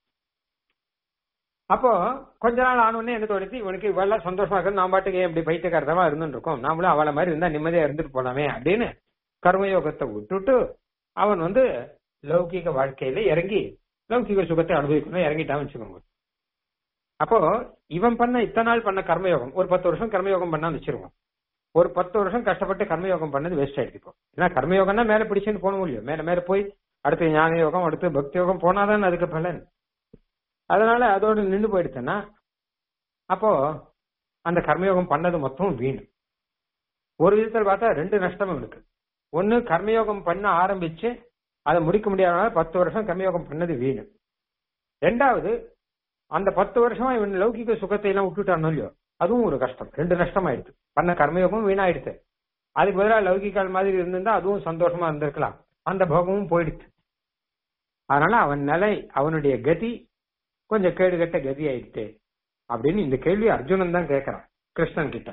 அப்போ கொஞ்ச நாள் ஆனோடனே என்ன தோணுச்சு இவனுக்கு இவெல்லாம் சந்தோஷமா இருக்கு நான் பாட்டுக்கு ஏன் இப்படி பைத்தியக்காரதமா இருந்துட்டு இருக்கோம் நாமளும் அவளை மாதிரி இருந்தா நிம்மதியா இருந்துட்டு போலாமே அப்படின்னு கர்மயோகத்தை விட்டுட்டு அவன் வந்து லௌகிக வாழ்க்கையில இறங்கி லௌகிக சுகத்தை அனுபவிக்கணும் இறங்கிட்டான்னு வச்சுக்கோங்க அப்போ இவன் பண்ண இத்தனை நாள் பண்ண கர்மயோகம் ஒரு பத்து வருஷம் கர்மயோகம் பண்ணான்னு வச்சிருவான் ஒரு பத்து வருஷம் கஷ்டப்பட்டு கர்மயோகம் பண்ணது வேஸ்ட் ஆயிடுச்சு இப்போ ஏன்னா கர்மயோகம்னா மேல பிடிச்சுன்னு போகணும் இல்லையோ மேல மேல போய் அடுத்து ஞான யோகம் அடுத்து பக்தி யோகம் போனாதான் அதுக்கு பலன் அதனால அதோட நின்று போயிடுச்சுன்னா அப்போ அந்த கர்மயோகம் பண்ணது மொத்தம் வீண் ஒரு விதத்தில் பார்த்தா ரெண்டு நஷ்டமும் இருக்கு ஒன்னு கர்மயோகம் பண்ண ஆரம்பிச்சு அதை முடிக்க முடியாதனால பத்து வருஷம் கர்மயோகம் பண்ணது வீண் ரெண்டாவது அந்த பத்து வருஷமா இவன் லௌகிக சுகத்தை எல்லாம் விட்டுட்டானோ இல்லையோ அதுவும் ஒரு கஷ்டம் ரெண்டு நஷ்டம் ஆயிடுச்சு பண்ண கர்மயோகம் வீணாயிடுச்சு அதுக்கு பதிலாக லௌகிகால் மாதிரி இருந்திருந்தா அதுவும் சந்தோஷமா இருந்திருக்கலாம் அந்த போகமும் போயிடுச்சு அதனால அவன் நிலை அவனுடைய கதி கொஞ்சம் கேடுகட்ட கதி ஆயிடுச்சு அப்படின்னு இந்த கேள்வி அர்ஜுனன் தான் கேட்கிறான் கிருஷ்ணன் கிட்ட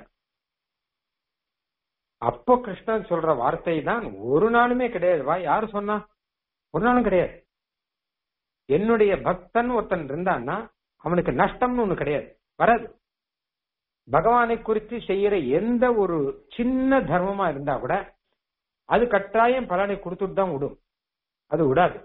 அப்போ கிருஷ்ணன் சொல்ற வார்த்தை தான் ஒரு நாளுமே கிடையாது வா யாரு சொன்னா ஒரு நாளும் கிடையாது என்னுடைய பக்தன் ஒருத்தன் இருந்தான்னா அவனுக்கு நஷ்டம்னு ஒண்ணு கிடையாது வராது பகவானை குறித்து செய்யற எந்த ஒரு சின்ன தர்மமா இருந்தா கூட அது கட்டாயம் பலனை கொடுத்துட்டு தான் விடும் அது விடாது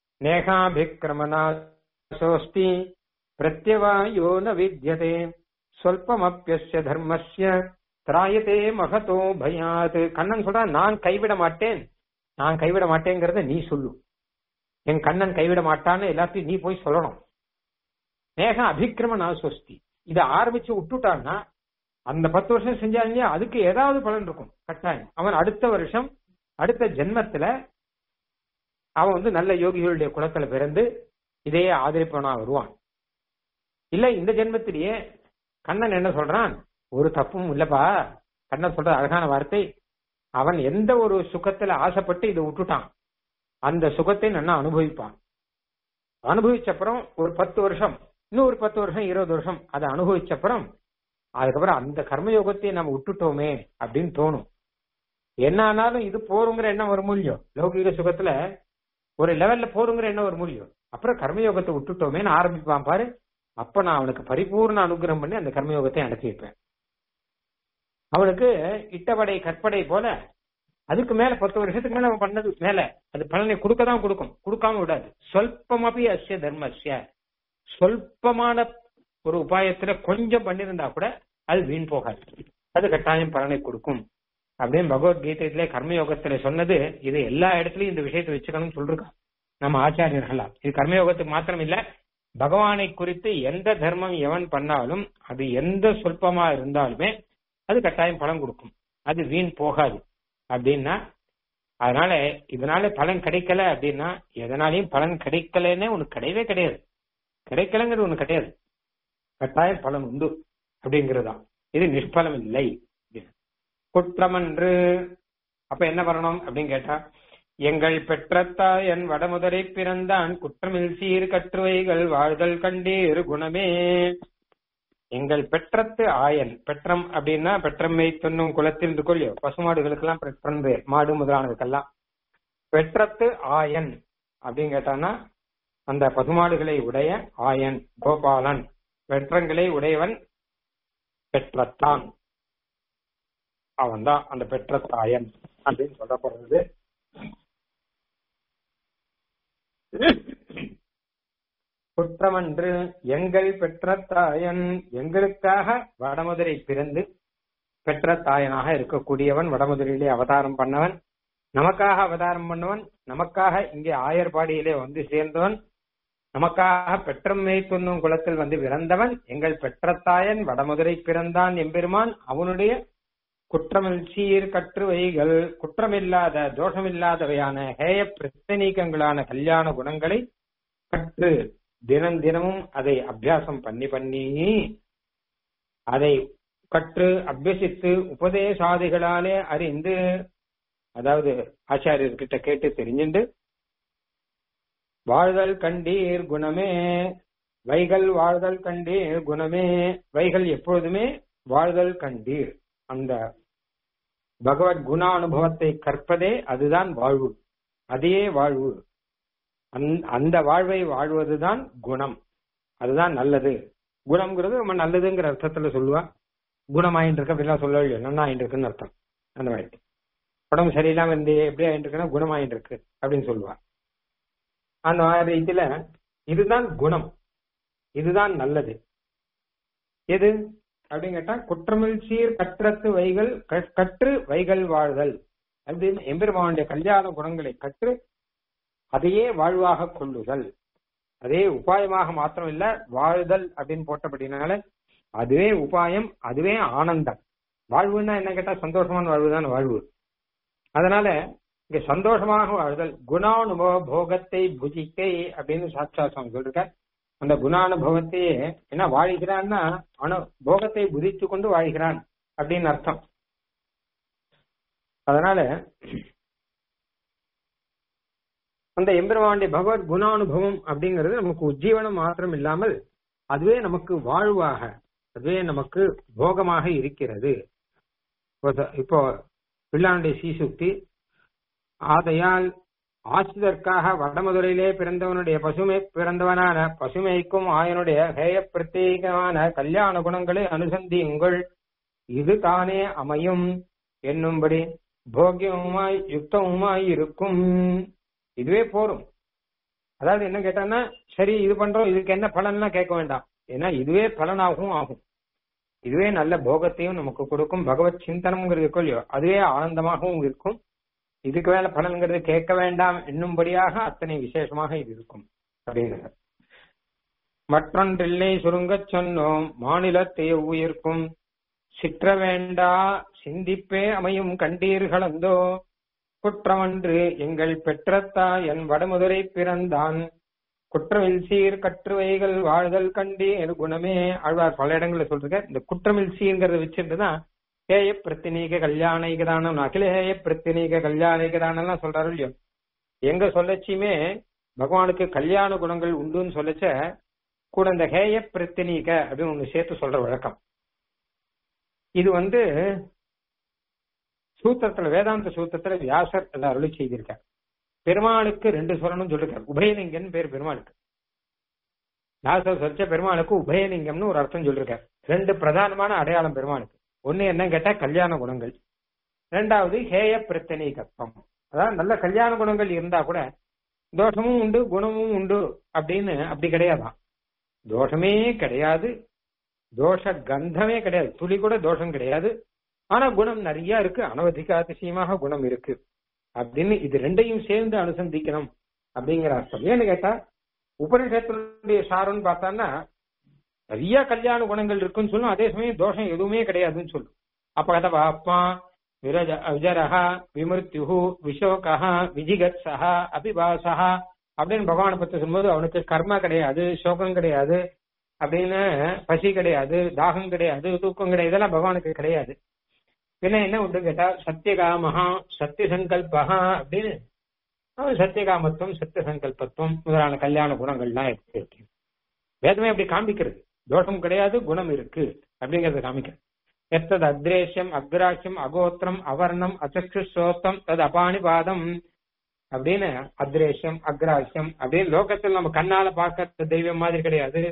நேகாபிக்கிரமனா சோஸ்தி பிரத்யவாயோ ந வித்யதே சொல்பமப்பியஸ்ய தர்மஸ்ய திராயத்தே மகதோ பயாத் கண்ணன் சொல்றான் நான் கைவிட மாட்டேன் நான் கைவிட மாட்டேங்கிறத நீ சொல்லு என் கண்ணன் கைவிட மாட்டான்னு எல்லாத்தையும் நீ போய் சொல்லணும் நேக அபிக்கிரம நாஸ்வஸ்தி இதை ஆரம்பிச்சு விட்டுட்டான்னா அந்த பத்து வருஷம் செஞ்சா இல்லையா அதுக்கு ஏதாவது பலன் இருக்கும் கட்டாயம் அவன் அடுத்த வருஷம் அடுத்த ஜென்மத்துல அவன் வந்து நல்ல யோகிகளுடைய குலத்துல பிறந்து இதையே ஆதரிப்பவனா வருவான் இல்ல இந்த ஜென்மத்திலேயே கண்ணன் என்ன சொல்றான் ஒரு தப்பும் இல்லப்பா கண்ணன் சொல்ற அழகான வார்த்தை அவன் எந்த ஒரு சுகத்துல ஆசைப்பட்டு இதை விட்டுட்டான் அந்த சுகத்தை நல்லா அனுபவிப்பான் அனுபவிச்சப்புறம் ஒரு பத்து வருஷம் இன்னும் ஒரு பத்து வருஷம் இருபது வருஷம் அதை அனுபவிச்சப்புறம் அதுக்கப்புறம் அந்த கர்மயோகத்தை நம்ம விட்டுட்டோமே அப்படின்னு தோணும் என்ன ஆனாலும் இது போருங்கிற எண்ணம் ஒரு மூலியம் லௌகிக சுகத்துல ஒரு லெவல்ல போருங்கிற எண்ணம் ஒரு மூலியம் அப்புறம் கர்மயோகத்தை விட்டுட்டோமேன்னு ஆரம்பிப்பான் பாரு அப்ப நான் அவனுக்கு பரிபூர்ண அனுகிரகம் பண்ணி அந்த கர்மயோகத்தை அடக்கி வைப்பேன் அவனுக்கு இட்டபடை கற்படை போல அதுக்கு மேல பத்து வருஷத்துக்கு மேல அவன் பண்ணது மேல அது பலனை கொடுக்க தான் கொடுக்கும் கொடுக்காம விடாது சொல்பமபி அஸ்ய தர்மஸ்ய சொல்பமான ஒரு உபாயத்துல கொஞ்சம் பண்ணிருந்தா கூட அது வீண் போகாது அது கட்டாயம் பலனை கொடுக்கும் அப்படின்னு பகவத்கீதையிலே கர்மயோகத்துல சொன்னது இது எல்லா இடத்துலயும் இந்த விஷயத்தை வச்சுக்கணும்னு சொல்லிருக்கான் நம்ம ஆச்சாரியர்களா இது கர்மயோகத்துக்கு மாத்திரம் இல்ல பகவானை குறித்து எந்த தர்மம் எவன் பண்ணாலும் அது எந்த சொல்பமா இருந்தாலுமே அது கட்டாயம் பலன் கொடுக்கும் அது வீண் போகாது அப்படின்னா அதனால இதனால பலன் கிடைக்கல அப்படின்னா எதனாலையும் பலன் கிடைக்கலன்னே உனக்கு கிடையவே கிடையாது கிடைக்கலங்கிறது ஒண்ணு கிடையாது கட்டாயம் பலன் உண்டு அப்படிங்கறதுதான் இது நிஷ்பலம் இல்லை குற்றமன்று அப்ப என்ன பண்ணணும் அப்படின்னு கேட்டா எங்கள் பெற்றத்தாயன் வடமுதரை பிறந்தான் குற்றமில் சீர் கற்றுவைகள் வாழ்தல் கண்டீர் குணமே எங்கள் பெற்றத்து ஆயன் பெற்றம் அப்படின்னா பெற்றம்மை துண்ணும் குலத்தில் கொள்ளியோ பசுமாடுகளுக்கெல்லாம் பெற்றம் பேர் மாடு முதலானதுக்கெல்லாம் பெற்றத்து ஆயன் அப்படின்னு கேட்டான்னா அந்த பசுமாடுகளை உடைய ஆயன் கோபாலன் பெற்றங்களை உடையவன் பெற்றத்தான் அவன் தான் அந்த பெற்ற தாயன் அப்படின்னு சொல்லப்படுறது குற்றமன்று எங்கள் பெற்ற தாயன் எங்களுக்காக வடமுதிரை பிறந்து பெற்ற தாயனாக இருக்கக்கூடியவன் வடமுதிரையிலே அவதாரம் பண்ணவன் நமக்காக அவதாரம் பண்ணவன் நமக்காக இங்கே ஆயர்பாடியிலே வந்து சேர்ந்தவன் நமக்காக பெற்றம்மை துண்ணும் குலத்தில் வந்து பிறந்தவன் எங்கள் பெற்றத்தாயன் வடமுதிரை பிறந்தான் எம்பெருமான் அவனுடைய குற்றமில் சீர் கற்றுவைகள் குற்றமில்லாத தோஷமில்லாதவையான ஹேய பிரச்சனீக்கங்களான கல்யாண குணங்களை கற்று தினம் தினமும் அதை அபியாசம் பண்ணி பண்ணி அதை கற்று அபியசித்து உபதேசாதிகளாலே அறிந்து அதாவது ஆச்சாரியர்கிட்ட கேட்டு தெரிஞ்சுண்டு வாழ்தல் கண்டீர் குணமே வைகள் வாழ்தல் கண்டீர் குணமே வைகள் எப்பொழுதுமே வாழ்தல் கண்டீர் அந்த பகவத் குண அனுபவத்தை கற்பதே அதுதான் வாழ்வு அதே வாழ்வு அந்த வாழ்வை வாழ்வதுதான் குணம் அதுதான் நல்லது குணம்ங்கிறது நம்ம நல்லதுங்கிற அர்த்தத்துல சொல்லுவா குணமாயின்னு இருக்க அப்படிலாம் சொல்ல இல்லையோ நன்னா ஆயிட்டு இருக்குன்னு அர்த்தம் அந்த மாதிரி உடம்பு சரியில்லாம இருந்து எப்படி ஆயிட்டு இருக்குன்னா குணமாயிட்டு இருக்கு அப்படின்னு சொல்லுவா அந்த மாதிரி இதுல இதுதான் குணம் இதுதான் நல்லது எது அப்படின்னு கேட்டா குற்றமில் சீர் கற்றத்து வைகள் கற்று வைகள் வாழ்தல் அப்படின்னு எம்பெருமானுடைய கல்யாண குணங்களை கற்று அதையே வாழ்வாக கொள்ளுதல் அதே உபாயமாக மாத்திரம் இல்ல வாழ்தல் அப்படின்னு போட்டபடினால அதுவே உபாயம் அதுவே ஆனந்தம் வாழ்வுன்னா என்ன கேட்டா சந்தோஷமான வாழ்வு தான் வாழ்வு அதனால இங்க சந்தோஷமாக வாழ்தல் குணானுபவ போகத்தை புஜிக்கை அப்படின்னு சாட்சாசம் சொல்லிருக்க அந்த குணானுபவத்தையே என்ன வாழ்கிறான்னா அனு போகத்தை புதித்து கொண்டு வாழ்கிறான் அப்படின்னு அர்த்தம் அதனால அந்த எம்பெருமானுடைய பகவத் குணானுபவம் அப்படிங்கிறது நமக்கு உஜ்ஜீவனம் மாத்திரம் இல்லாமல் அதுவே நமக்கு வாழ்வாக அதுவே நமக்கு போகமாக இருக்கிறது இப்போ பிள்ளானுடைய சீசுக்தி ஆதையால் ஆசிரியர்க்காக வடமதுரையிலே பிறந்தவனுடைய பசுமை பிறந்தவனான பசுமைக்கும் ஆயனுடைய ஹேய பிரத்யேகமான கல்யாண குணங்களை அனுசந்தியுங்கள் இது தானே அமையும் என்னும்படி போக்கியமுமாய் யுக்தமுமாய் இருக்கும் இதுவே போரும் அதாவது என்ன கேட்டான்னா சரி இது பண்றோம் இதுக்கு என்ன பலன்லாம் கேட்க வேண்டாம் ஏன்னா இதுவே பலனாகவும் ஆகும் இதுவே நல்ல போகத்தையும் நமக்கு கொடுக்கும் பகவத் சிந்தனம்ங்கிறது இருக்கும் இல்லையோ அதுவே ஆனந்தமாகவும் இருக்கும் இதுக்கு மேல பலன்கிறது கேட்க வேண்டாம் என்னும்படியாக அத்தனை விசேஷமாக இது இருக்கும் அப்படிங்கிறார் மற்றொன்றில்லை சுருங்கச் சொன்னோம் மாநிலத்தை உயிர்க்கும் சிற்ற வேண்டா சிந்திப்பே அமையும் கண்டீர்களந்தோ குற்றமன்று எங்கள் பெற்றத்தா என் வடமுதுரை பிறந்தான் குற்றமில் சீர் கற்றுவைகள் வாழ்தல் கண்டீர் குணமே ஆழ்வார் பல இடங்கள்ல சொல்றாங்க இந்த குற்றமில் சீர்ங்கிறத வச்சிருந்துதான் ஹேய பிரத்தினீக கல்யாணிகதானம் அகிலேய பிரத்தினீக கல்யாணிகதானம் சொல்றாரு இல்லையோ எங்க சொல்லச்சியுமே பகவானுக்கு கல்யாண குணங்கள் உண்டுன்னு சொல்லச்ச கூட இந்த ஹேய பிரத்தினீக அப்படின்னு ஒண்ணு சேர்த்து சொல்ற வழக்கம் இது வந்து சூத்திரத்துல வேதாந்த சூத்திரத்துல வியாசர் அதை அருளி செய்திருக்கார் பெருமாளுக்கு ரெண்டு சொல்லணும் சொல்லிருக்கார் உபயலிங்கன் பேர் பெருமாளுக்கு வியாசர் சொல்லிச்ச பெருமாளுக்கு உபயலிங்கம்னு ஒரு அர்த்தம் சொல்லிருக்கார் ரெண்டு பிரதானமான அடையாளம் பெருமாளுக்கு ஒண்ணு என்ன கேட்டா கல்யாண குணங்கள் ரெண்டாவது ஹேய பிரத்தனீகத்துவம் அதாவது நல்ல கல்யாண குணங்கள் இருந்தா கூட தோஷமும் உண்டு குணமும் உண்டு அப்படின்னு அப்படி கிடையாதான் தோஷமே கிடையாது தோஷ கந்தமே கிடையாது துளி கூட தோஷம் கிடையாது ஆனா குணம் நிறைய இருக்கு அனவதிக அதிசயமாக குணம் இருக்கு அப்படின்னு இது ரெண்டையும் சேர்ந்து அனுசந்திக்கணும் அப்படிங்கிற அர்த்தம் ஏன்னு கேட்டா உபனிஷத்தினுடைய சாரம்னு பார்த்தான்னா நிறைய கல்யாண குணங்கள் இருக்குன்னு சொல்லும் அதே சமயம் தோஷம் எதுவுமே கிடையாதுன்னு சொல்லும் அப்ப கதவா அப்பா விரஜ விஜரஹா விமிருத்யு விஷோகா விஜிகத்ஸா அபிபாசா அப்படின்னு பகவானை பத்தி சொல்லும்போது அவனுக்கு கர்மா கிடையாது சோகம் கிடையாது அப்படின்னு பசி கிடையாது தாகம் கிடையாது தூக்கம் கிடையாது இதெல்லாம் பகவானுக்கு கிடையாது பின்ன என்ன உண்டு கேட்டா சத்தியகாமஹா சத்திய சங்கல்பஹா அப்படின்னு அவன் சத்தியகாமத்துவம் சத்திய சங்கல்பத்துவம் முதலான கல்யாண குணங்கள்லாம் இருக்கு வேதமே அப்படி காமிக்கிறது தோஷம் கிடையாது குணம் இருக்கு அப்படிங்கறத காமிக்கிறது எத்தது அத்ரேஷ்யம் அக்ராட்சியம் அகோத்திரம் அவர்ணம் அச்சக்ஷு சோத்தம் தது அபானிபாதம் அப்படின்னு அத்ரேஷ்யம் அக்ராட்சியம் அப்படின்னு லோகத்தில் நம்ம கண்ணால பார்க்கற தெய்வம் மாதிரி கிடையாது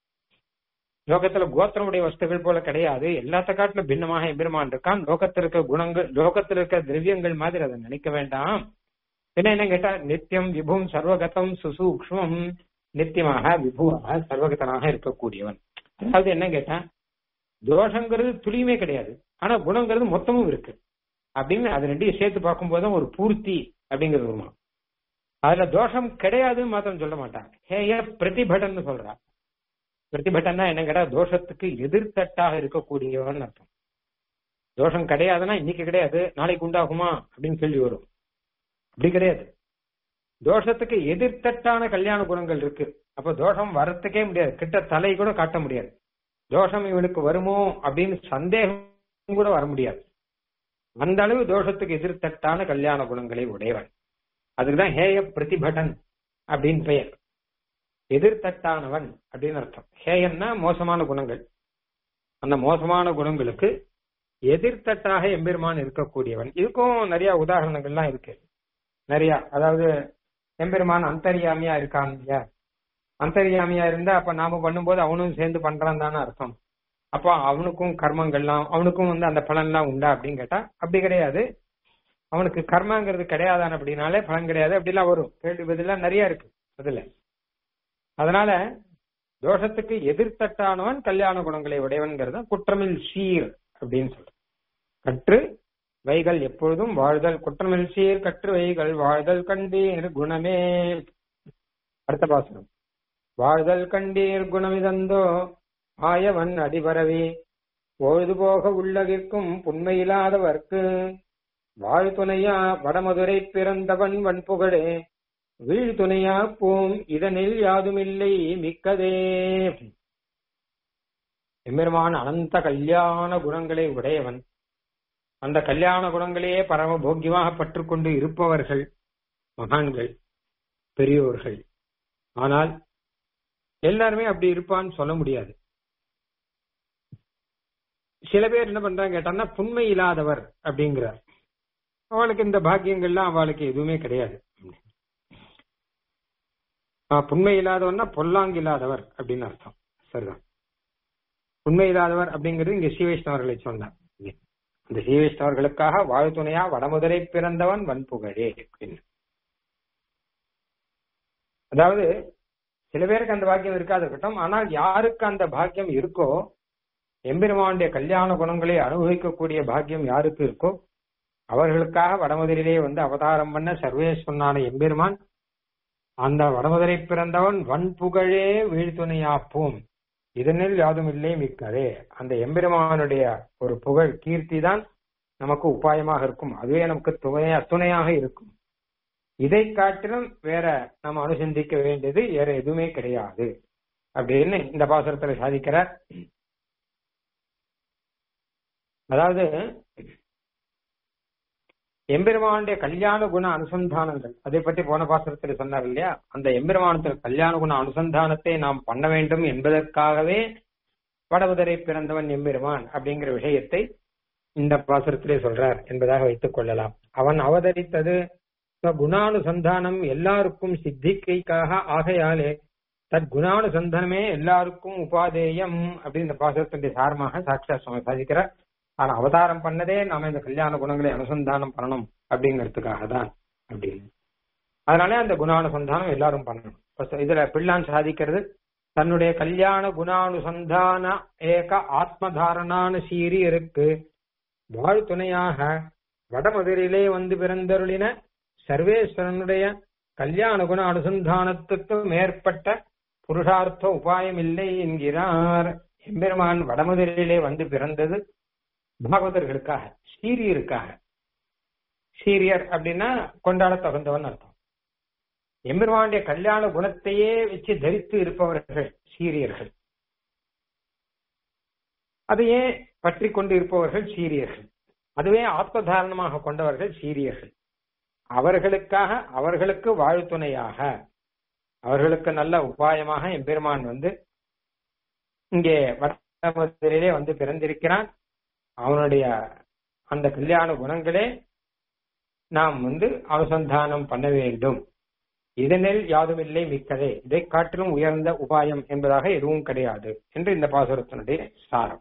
லோகத்துல கோத்திரமுடைய வஸ்துகள் போல கிடையாது எல்லாத்த காட்டிலும் பின்னமாக எம்பெருமான் இருக்கான் லோகத்தில் இருக்க குணங்கள் லோகத்தில் இருக்க திரவியங்கள் மாதிரி அதை நினைக்க வேண்டாம் என்ன என்ன கேட்டா நித்தியம் விபும் சர்வகதம் சுசூக்ஷ்மம் நித்தியமாக விபுவாக சர்வகதனாக இருக்கக்கூடியவன் அதாவது என்ன கேட்டா தோஷங்கிறது துளியுமே கிடையாது ஆனா குணங்கிறது மொத்தமும் இருக்கு அப்படின்னு அது ரெண்டையும் சேர்த்து பார்க்கும்போது ஒரு பூர்த்தி அப்படிங்கிறது வருமா அதுல தோஷம் கிடையாதுன்னு மாத்திரம் சொல்ல மாட்டாங்க ஹேய பிரதிபடன் சொல்றா பிரதிபட்டன்னா என்ன கேட்டா தோஷத்துக்கு எதிர்த்தட்டாக இருக்கக்கூடியவன் அர்த்தம் தோஷம் கிடையாதுன்னா இன்னைக்கு கிடையாது நாளைக்கு உண்டாகுமா அப்படின்னு கேள்வி வரும் அப்படி கிடையாது தோஷத்துக்கு எதிர்த்தட்டான கல்யாண குணங்கள் இருக்கு அப்ப தோஷம் வரத்துக்கே முடியாது கிட்ட தலை கூட காட்ட முடியாது தோஷம் இவனுக்கு வருமோ அப்படின்னு சந்தேகம் கூட வர முடியாது அந்த அளவு தோஷத்துக்கு எதிர்த்தட்டான கல்யாண குணங்களை உடையவன் அதுக்குதான் ஹேய பிரதிபடன் அப்படின்னு பெயர் எதிர்த்தட்டானவன் அப்படின்னு அர்த்தம் ஹேயன்னா மோசமான குணங்கள் அந்த மோசமான குணங்களுக்கு எதிர்த்தட்டாக எம்பெருமான் இருக்கக்கூடியவன் இதுக்கும் நிறைய உதாரணங்கள்லாம் இருக்கு நிறைய அதாவது எம்பெருமான் அந்தரியாமியா இருக்கான் இல்லையா அந்தரியாமியா இருந்தா அப்ப நாம பண்ணும்போது அவனும் சேர்ந்து பண்றான் தானே அர்த்தம் அப்போ அவனுக்கும் கர்மங்கள்லாம் அவனுக்கும் வந்து அந்த பலன்லாம் உண்டா அப்படின்னு கேட்டா அப்படி கிடையாது அவனுக்கு கர்மங்கிறது கிடையாதான் அப்படின்னாலே பலன் கிடையாது அப்படிலாம் வரும் கேள்வி பதிலாம் நிறைய இருக்கு அதுல அதனால தோஷத்துக்கு எதிர்த்தட்டானவன் கல்யாண குணங்களை உடையவன்கிறத குற்றமில் சீர் அப்படின்னு சொல்ற கற்று வைகள் எப்பொழுதும் வாழ்தல் குற்றமில் சீர் கற்று வைகள் வாழ்தல் கண்டீர் குணமே அடுத்த பாசனம் வாழ்தல் கண்டீர் குணமிதந்தோ ஆயவன் அடிபரவி பொழுதுபோக உள்ளகிற்கும் புண்மையில்லாதவர்க்கு வாழ்துணையா வடமதுரை பிறந்தவன் வன்புகழே வீழ்துணையா போம் இதனில் யாதுமில்லை மிக்கதே எம்பெருமான் அனந்த கல்யாண குணங்களை உடையவன் அந்த கல்யாண குணங்களையே பரம போக்கியமாக பற்றுக்கொண்டு இருப்பவர்கள் மகான்கள் பெரியோர்கள் ஆனால் எல்லாருமே அப்படி இருப்பான்னு சொல்ல முடியாது சில பேர் என்ன பண்றாங்க கேட்டான்னா புண்மை இல்லாதவர் அப்படிங்கிறார் அவளுக்கு இந்த பாக்கியங்கள்லாம் அவளுக்கு எதுவுமே கிடையாது புண்மை இல்லாதவர்னா பொல்லாங்கு இல்லாதவர் அப்படின்னு அர்த்தம் சரிதான் உண்மை இல்லாதவர் அப்படிங்கிறது இங்க ஸ்ரீவைஷ்ணவர்களை சொன்னார் இந்த ஸ்ரீவைஷ்ணவர்களுக்காக வாழ்த்துணையா வடமுதலை பிறந்தவன் வன்புகழே அப்படின்னு அதாவது சில பேருக்கு அந்த பாக்கியம் இருக்காது இருக்கட்டும் ஆனால் யாருக்கு அந்த பாக்கியம் இருக்கோ எம்பெருமானுடைய கல்யாண குணங்களை அனுபவிக்கக்கூடிய பாக்கியம் யாருக்கு இருக்கோ அவர்களுக்காக வடமதுரையிலே வந்து அவதாரம் பண்ண சர்வேஸ்வரனான எம்பெருமான் அந்த வடமதுரை பிறந்தவன் வன் புகழே வீழ்த்துணையாப்போம் இதனில் யாதும் இல்லை மிக்கதே அந்த எம்பெருமானுடைய ஒரு புகழ் கீர்த்தி தான் நமக்கு உபாயமாக இருக்கும் அதுவே நமக்கு துணையா துணையாக இருக்கும் இதை காட்டிலும் வேற நம்ம அனுசந்திக்க வேண்டியது வேற எதுவுமே கிடையாது அப்படின்னு இந்த பாசுரத்துல சாதிக்கிறார் அதாவது எம்பெருமானுடைய கல்யாண குண அனுசந்தானங்கள் அதை பற்றி போன பாசுரத்தில் சொன்னார் இல்லையா அந்த எம்பெருமானத்தில் கல்யாண குண அனுசந்தானத்தை நாம் பண்ண வேண்டும் என்பதற்காகவே வடபுதரை பிறந்தவன் எம்பெருமான் அப்படிங்கிற விஷயத்தை இந்த பாசுரத்திலே சொல்றார் என்பதாக வைத்துக் கொள்ளலாம் அவன் அவதரித்தது குணானுசந்தானம் எல்லாருக்கும் சித்திக்கைக்காக ஆகையாலே தத் குணானுசந்தானமே எல்லாருக்கும் உபாதேயம் அப்படின்னு இந்த பாசுரத்தினுடைய சாரமாக சாட்சா சுவாமி சாதிக்கிறார் ஆனா அவதாரம் பண்ணதே நாம இந்த கல்யாண குணங்களை அனுசந்தானம் பண்ணணும் அப்படிங்கிறதுக்காக தான் அப்படின்னு அதனால அந்த குணானுசந்தானம் எல்லாரும் பண்ணணும் இதுல பிள்ளான் சாதிக்கிறது தன்னுடைய கல்யாண குணானுசந்தான ஏக ஆத்மதாரணான சீரி இருக்கு வாழ் துணையாக வடமதுரையிலே வந்து பிறந்தருளின சர்வேஸ்வரனுடைய கல்யாண குண அனுசந்தானத்துக்கு மேற்பட்ட புருஷார்த்த உபாயம் இல்லை என்கிறார் எம்பெருமான் வடமதுரையிலே வந்து பிறந்தது பாகவதர்களுக்காக சீரியருக்காக சீரியர் அப்படின்னா கொண்டாட தகுந்தவன் அர்த்தம் எம்பெருமானுடைய கல்யாண குணத்தையே வச்சு தரித்து இருப்பவர்கள் சீரியர்கள் அதையே பற்றி கொண்டு இருப்பவர்கள் சீரியர்கள் அதுவே ஆத்மதாரணமாக கொண்டவர்கள் சீரியர்கள் அவர்களுக்காக அவர்களுக்கு வாழ்த்துணையாக அவர்களுக்கு நல்ல உபாயமாக எம்பெருமான் வந்து இங்கே வடமதுரையிலே வந்து பிறந்திருக்கிறான் அவனுடைய அந்த கல்யாண குணங்களே நாம் வந்து அனுசந்தானம் பண்ண வேண்டும் இதனில் யாதுமில்லை மிக்கதே இதை காட்டிலும் உயர்ந்த உபாயம் என்பதாக எதுவும் கிடையாது என்று இந்த பாசுரத்தினுடைய சாரம்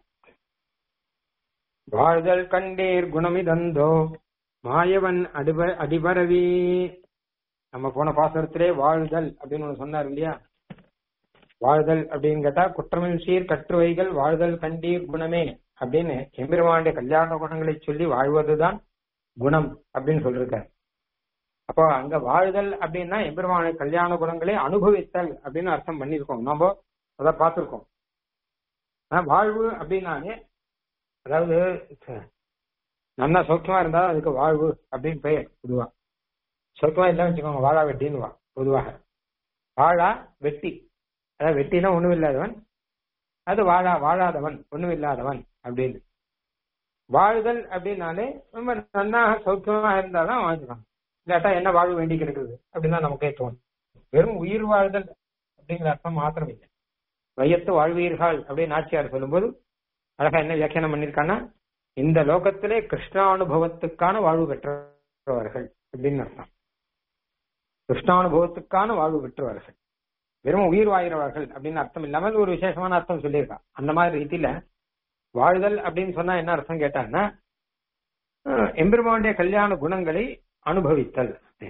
வாழ்தல் கண்டீர் குணமிதந்தோ மாயவன் அடிப அடிபரவி நம்ம போன பாசுரத்திலே வாழ்தல் அப்படின்னு ஒண்ணு சொன்னார் இல்லையா வாழ்தல் அப்படின்னு கேட்டா குற்றமில் சீர் கற்றுவைகள் வாழ்தல் கண்டீர் குணமே அப்படின்னு எம்பெருமானுடைய கல்யாண குணங்களை சொல்லி வாழ்வதுதான் குணம் அப்படின்னு சொல்லிருக்காரு அப்போ அங்க வாழ்தல் அப்படின்னா எம்பெருமானுடைய கல்யாண குணங்களை அனுபவித்தல் அப்படின்னு அர்த்தம் பண்ணிருக்கோம் நம்ம அதை பார்த்திருக்கோம் வாழ்வு அப்படின்னாலே அதாவது நல்லா சௌக்கியமா இருந்தா அதுக்கு வாழ்வு அப்படின்னு பெயர் பொதுவா சௌக்கியமா இல்லைன்னு வச்சுக்கோங்க வாழா வெட்டின்னு பொதுவாக வாழா வெட்டி அதாவது வெட்டினா ஒண்ணும் இல்லாதவன் அது வாழா வாழாதவன் ஒண்ணும் இல்லாதவன் அப்படின்னு வாழ்தல் அப்படின்னாலே ரொம்ப நன்னாக சௌக்கியமா இருந்தாதான் வாழ்ந்துக்கலாம் இல்லாட்டா என்ன வாழ்வு வேண்டி கிடக்குது அப்படின்னு தான் நமக்கே தோணும் வெறும் உயிர் வாழ்தல் அப்படிங்கிற அர்த்தம் மாத்திரம் இல்லை வையத்து வாழ்வீர்கள் அப்படின்னு நாச்சியார் சொல்லும்போது அழகா என்ன வியாக்கியானம் பண்ணிருக்காங்கன்னா இந்த லோகத்திலே கிருஷ்ணானுபவத்துக்கான வாழ்வு பெற்றவர்கள் அப்படின்னு அர்த்தம் கிருஷ்ணானுபவத்துக்கான வாழ்வு பெற்றவர்கள் வெறும் உயிர் வாயிறவர்கள் அப்படின்னு அர்த்தம் இல்லாமல் ஒரு விசேஷமான அர்த்தம் சொல்லியிருக்கான் அந்த மாதிரி ரீதியில வாழ்தல் அப்படின்னு சொன்னா என்ன அர்த்தம் கேட்டான்னா எம்பெருமானுடைய கல்யாண குணங்களை அனுபவித்தல்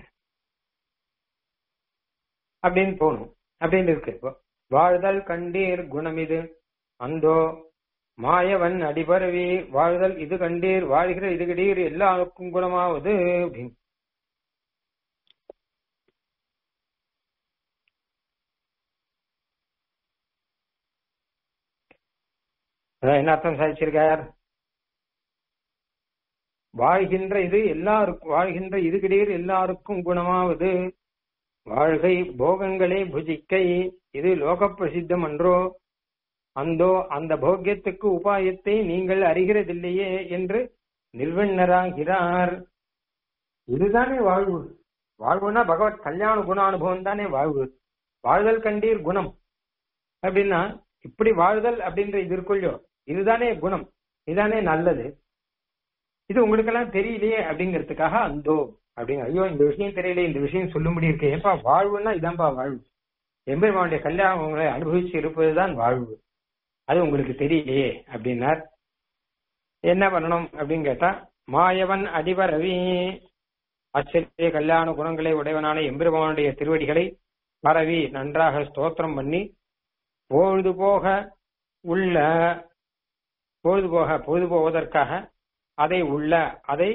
அப்படின்னு போகணும் அப்படின்னு இருக்கு இப்போ வாழ்தல் கண்டீர் குணம் இது அந்தோ மாயவன் அடிபரவி வாழ்தல் இது கண்டீர் வாழ்கிற இது கிடீர் எல்லாருக்கும் குணமாவது அப்படின்னு என்ன அர்த்தம் சாதிச்சிருக்கார் வாழ்கின்ற இது எல்லாருக்கும் வாழ்கின்ற இது கிடையாது எல்லாருக்கும் குணமாவது வாழ்கை போகங்களே புஜிக்கை இது லோக பிரசித்தம் அன்றோ அந்தோ அந்த போக்கியத்துக்கு உபாயத்தை நீங்கள் அறிகிறதில்லையே என்று நிர்வண்ணராகிறார் இதுதானே வாழ்வு வாழ்வுனா பகவத் கல்யாண குண அனுபவம் தானே வாழ்வு வாழ்தல் கண்டீர் குணம் அப்படின்னா இப்படி வாழ்தல் அப்படின்ற இது இருக்குள்ளோ இதுதானே குணம் இதுதானே நல்லது இது உங்களுக்கெல்லாம் தெரியலையே அப்படிங்கிறதுக்காக அந்தோ அப்படிங்க ஐயோ இந்த விஷயம் தெரியல இந்த விஷயம் சொல்லும்படி இருக்கு ஏப்பா வாழ்வுன்னா இதான்ப்பா வாழ்வு எம்பெருமானுடைய கல்யாணம் உங்களை அனுபவிச்சு இருப்பதுதான் வாழ்வு அது உங்களுக்கு தெரியலையே அப்படின்னார் என்ன பண்ணணும் அப்படின்னு கேட்டா மாயவன் அதிபரவி ஆச்சரிய கல்யாண குணங்களை உடையவனான எம்பெருமானுடைய திருவடிகளை பரவி நன்றாக ஸ்தோத்திரம் பண்ணி பொழுது போக உள்ள பொழுது போக பொழுது போவதற்காக அதை உள்ள அதை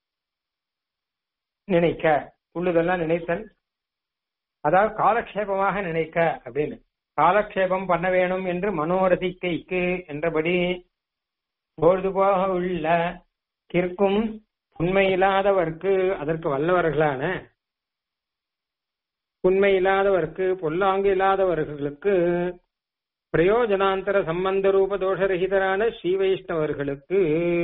நினைக்க உள்ளதெல்லாம் நினைத்தல் அதாவது காலக்ஷேபமாக நினைக்க அப்படின்னு காலக்ஷேபம் பண்ண வேணும் என்று மனோரதிக்கைக்கு என்றபடி பொழுதுபோக உள்ள கிற்கும் உண்மையில்லாதவர்க்கு அதற்கு வல்லவர்களான உண்மை இல்லாதவர்க்கு பொல்லாங்கு இல்லாதவர்களுக்கு பிரயோஜனாந்தர சம்பந்த ரூப தோஷரகிதரான ஸ்ரீ வைஷ்ணவர்களுக்கு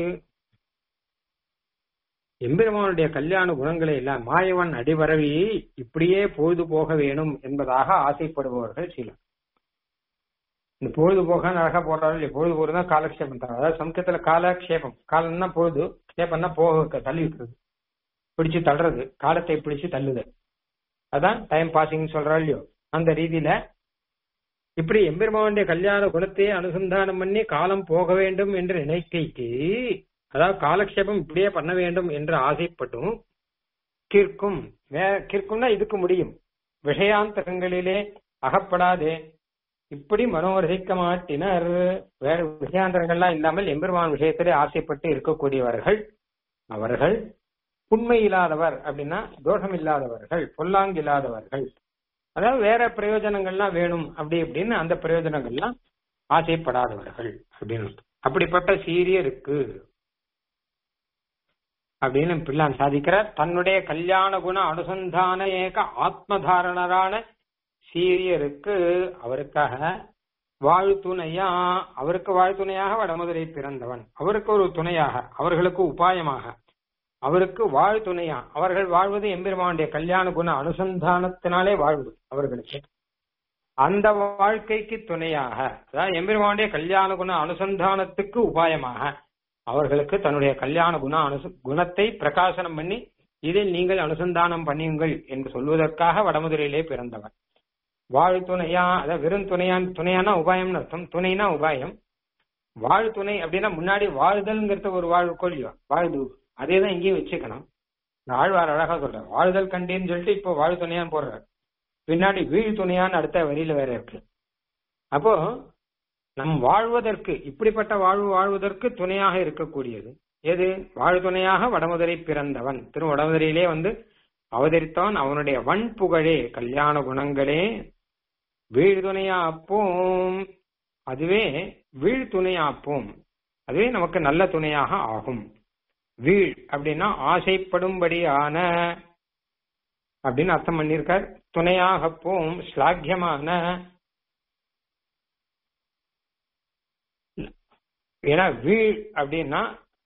எம்பெருமானுடைய கல்யாண குணங்களை எல்லாம் மாயவன் அடிபரவி இப்படியே பொழுது போக வேணும் என்பதாக ஆசைப்படுபவர்கள் சிலர் இந்த பொழுது போக அழகா போட்டாலும் பொழுது போறதா காலக்ஷேபம் தான் அதாவது சமஸ்கிருதத்துல காலக்ஷேபம் காலம்னா பொழுது க்ஷேபம்னா போக தள்ளி விட்டுறது பிடிச்சு தள்ளுறது காலத்தை பிடிச்சு தள்ளுது அதான் டைம் பாசிங் சொல்றா இல்லையோ அந்த ரீதியில இப்படி எம்பெருமானுடைய கல்யாண குணத்தை அனுசந்தானம் பண்ணி காலம் போக வேண்டும் என்று நினைக்கைக்கு அதாவது காலக்ஷேபம் இப்படியே பண்ண வேண்டும் என்று ஆசைப்பட்டும் கிற்கும் வே கிற்கும்னா இதுக்கு முடியும் விஷயாந்தரங்களிலே அகப்படாதே இப்படி மனோரசிக்க மாட்டினர் வேற விஷயாந்தரங்கள்லாம் இல்லாமல் எம்பெருமான் விஷயத்திலே ஆசைப்பட்டு இருக்கக்கூடியவர்கள் அவர்கள் உண்மை இல்லாதவர் அப்படின்னா தோஷம் இல்லாதவர்கள் பொல்லாங்கு இல்லாதவர்கள் அதாவது வேற பிரயோஜனங்கள்லாம் வேணும் அப்படி இப்படின்னு அந்த பிரயோஜனங்கள்லாம் ஆசைப்படாதவர்கள் அப்படின்னு அப்படிப்பட்ட சீரியருக்கு அப்படின்னு பிள்ளான் சாதிக்கிறார் தன்னுடைய கல்யாண குண அனுசந்தான ஏக ஆத்மதாரணரான சீரியருக்கு அவருக்காக வாழ்த்துணையா அவருக்கு வாழ்த்துணையாக வடமதுரை பிறந்தவன் அவருக்கு ஒரு துணையாக அவர்களுக்கு உபாயமாக அவருக்கு வாழ்த்துணையா அவர்கள் வாழ்வது எம்பெருமானுடைய கல்யாண குண அனுசந்தானத்தினாலே வாழ்வது அவர்களுக்கு அந்த வாழ்க்கைக்கு துணையாக அதாவது எம்பெருமானுடைய கல்யாண குண அனுசந்தானத்துக்கு உபாயமாக அவர்களுக்கு தன்னுடைய கல்யாண குண அனுச குணத்தை பிரகாசனம் பண்ணி இதில் நீங்கள் அனுசந்தானம் பண்ணியுங்கள் என்று சொல்வதற்காக வடமதுரையிலே பிறந்தவன் வாழ்த்துணையா அதாவது வெறும் துணையான் துணையானா உபாயம்னு அர்த்தம் துணைனா உபாயம் வாழ்த்துணை அப்படின்னா முன்னாடி வாழ்தல்ங்கிறது ஒரு வாழ்வு கொள்ளியோ வாழ்து அதே தான் இங்கேயும் வச்சுக்கணும் இந்த ஆழ்வார் அழகா சொல்றார் வாழ்தல் கண்டேன்னு சொல்லிட்டு இப்போ வாழ் துணையான்னு போடுறார் பின்னாடி வீழ் துணையான்னு அடுத்த வரியில வேற இருக்கு அப்போ நம் வாழ்வதற்கு இப்படிப்பட்ட வாழ்வு வாழ்வதற்கு துணையாக இருக்கக்கூடியது எது வாழ்துணையாக வடமுதலை பிறந்தவன் திரு வடமுதலையிலே வந்து அவதரித்தவன் அவனுடைய வன் புகழே கல்யாண குணங்களே வீழ்துணையாப்போம் அதுவே வீழ்துணையாப்போம் அதுவே நமக்கு நல்ல துணையாக ஆகும் வீழ் அப்படின்னா ஆசைப்படும்படியான அப்படின்னு அர்த்தம் பண்ணியிருக்கார் துணையாகப்போம் ஸ்லாக்கியமான ஏன்னா வீழ் அப்படின்னா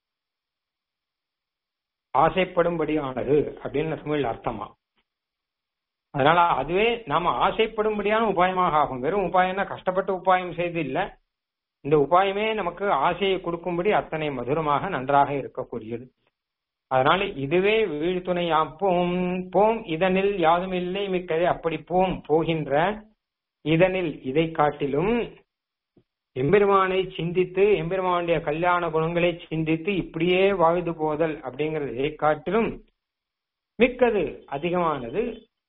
ஆசைப்படும்படியானது அப்படின்னு தமிழ் அர்த்தமா அதனால அதுவே நாம ஆசைப்படும்படியான உபாயமாக ஆகும் வெறும் உபாயம்னா கஷ்டப்பட்டு உபாயம் செய்து இல்ல இந்த உபாயமே நமக்கு ஆசையை கொடுக்கும்படி அத்தனை மதுரமாக நன்றாக இருக்கக்கூடியது அதனால இதுவே வீழ்த்துணையா போம் போம் இதனில் யாதும் இல்லை மிக்கதே அப்படி போம் போகின்ற இதனில் இதை காட்டிலும் எம்பெருமானை சிந்தித்து எம்பெருமானுடைய கல்யாண குணங்களை சிந்தித்து இப்படியே வாழ்ந்து போதல் அப்படிங்கறதை காட்டிலும் மிக்கது அதிகமானது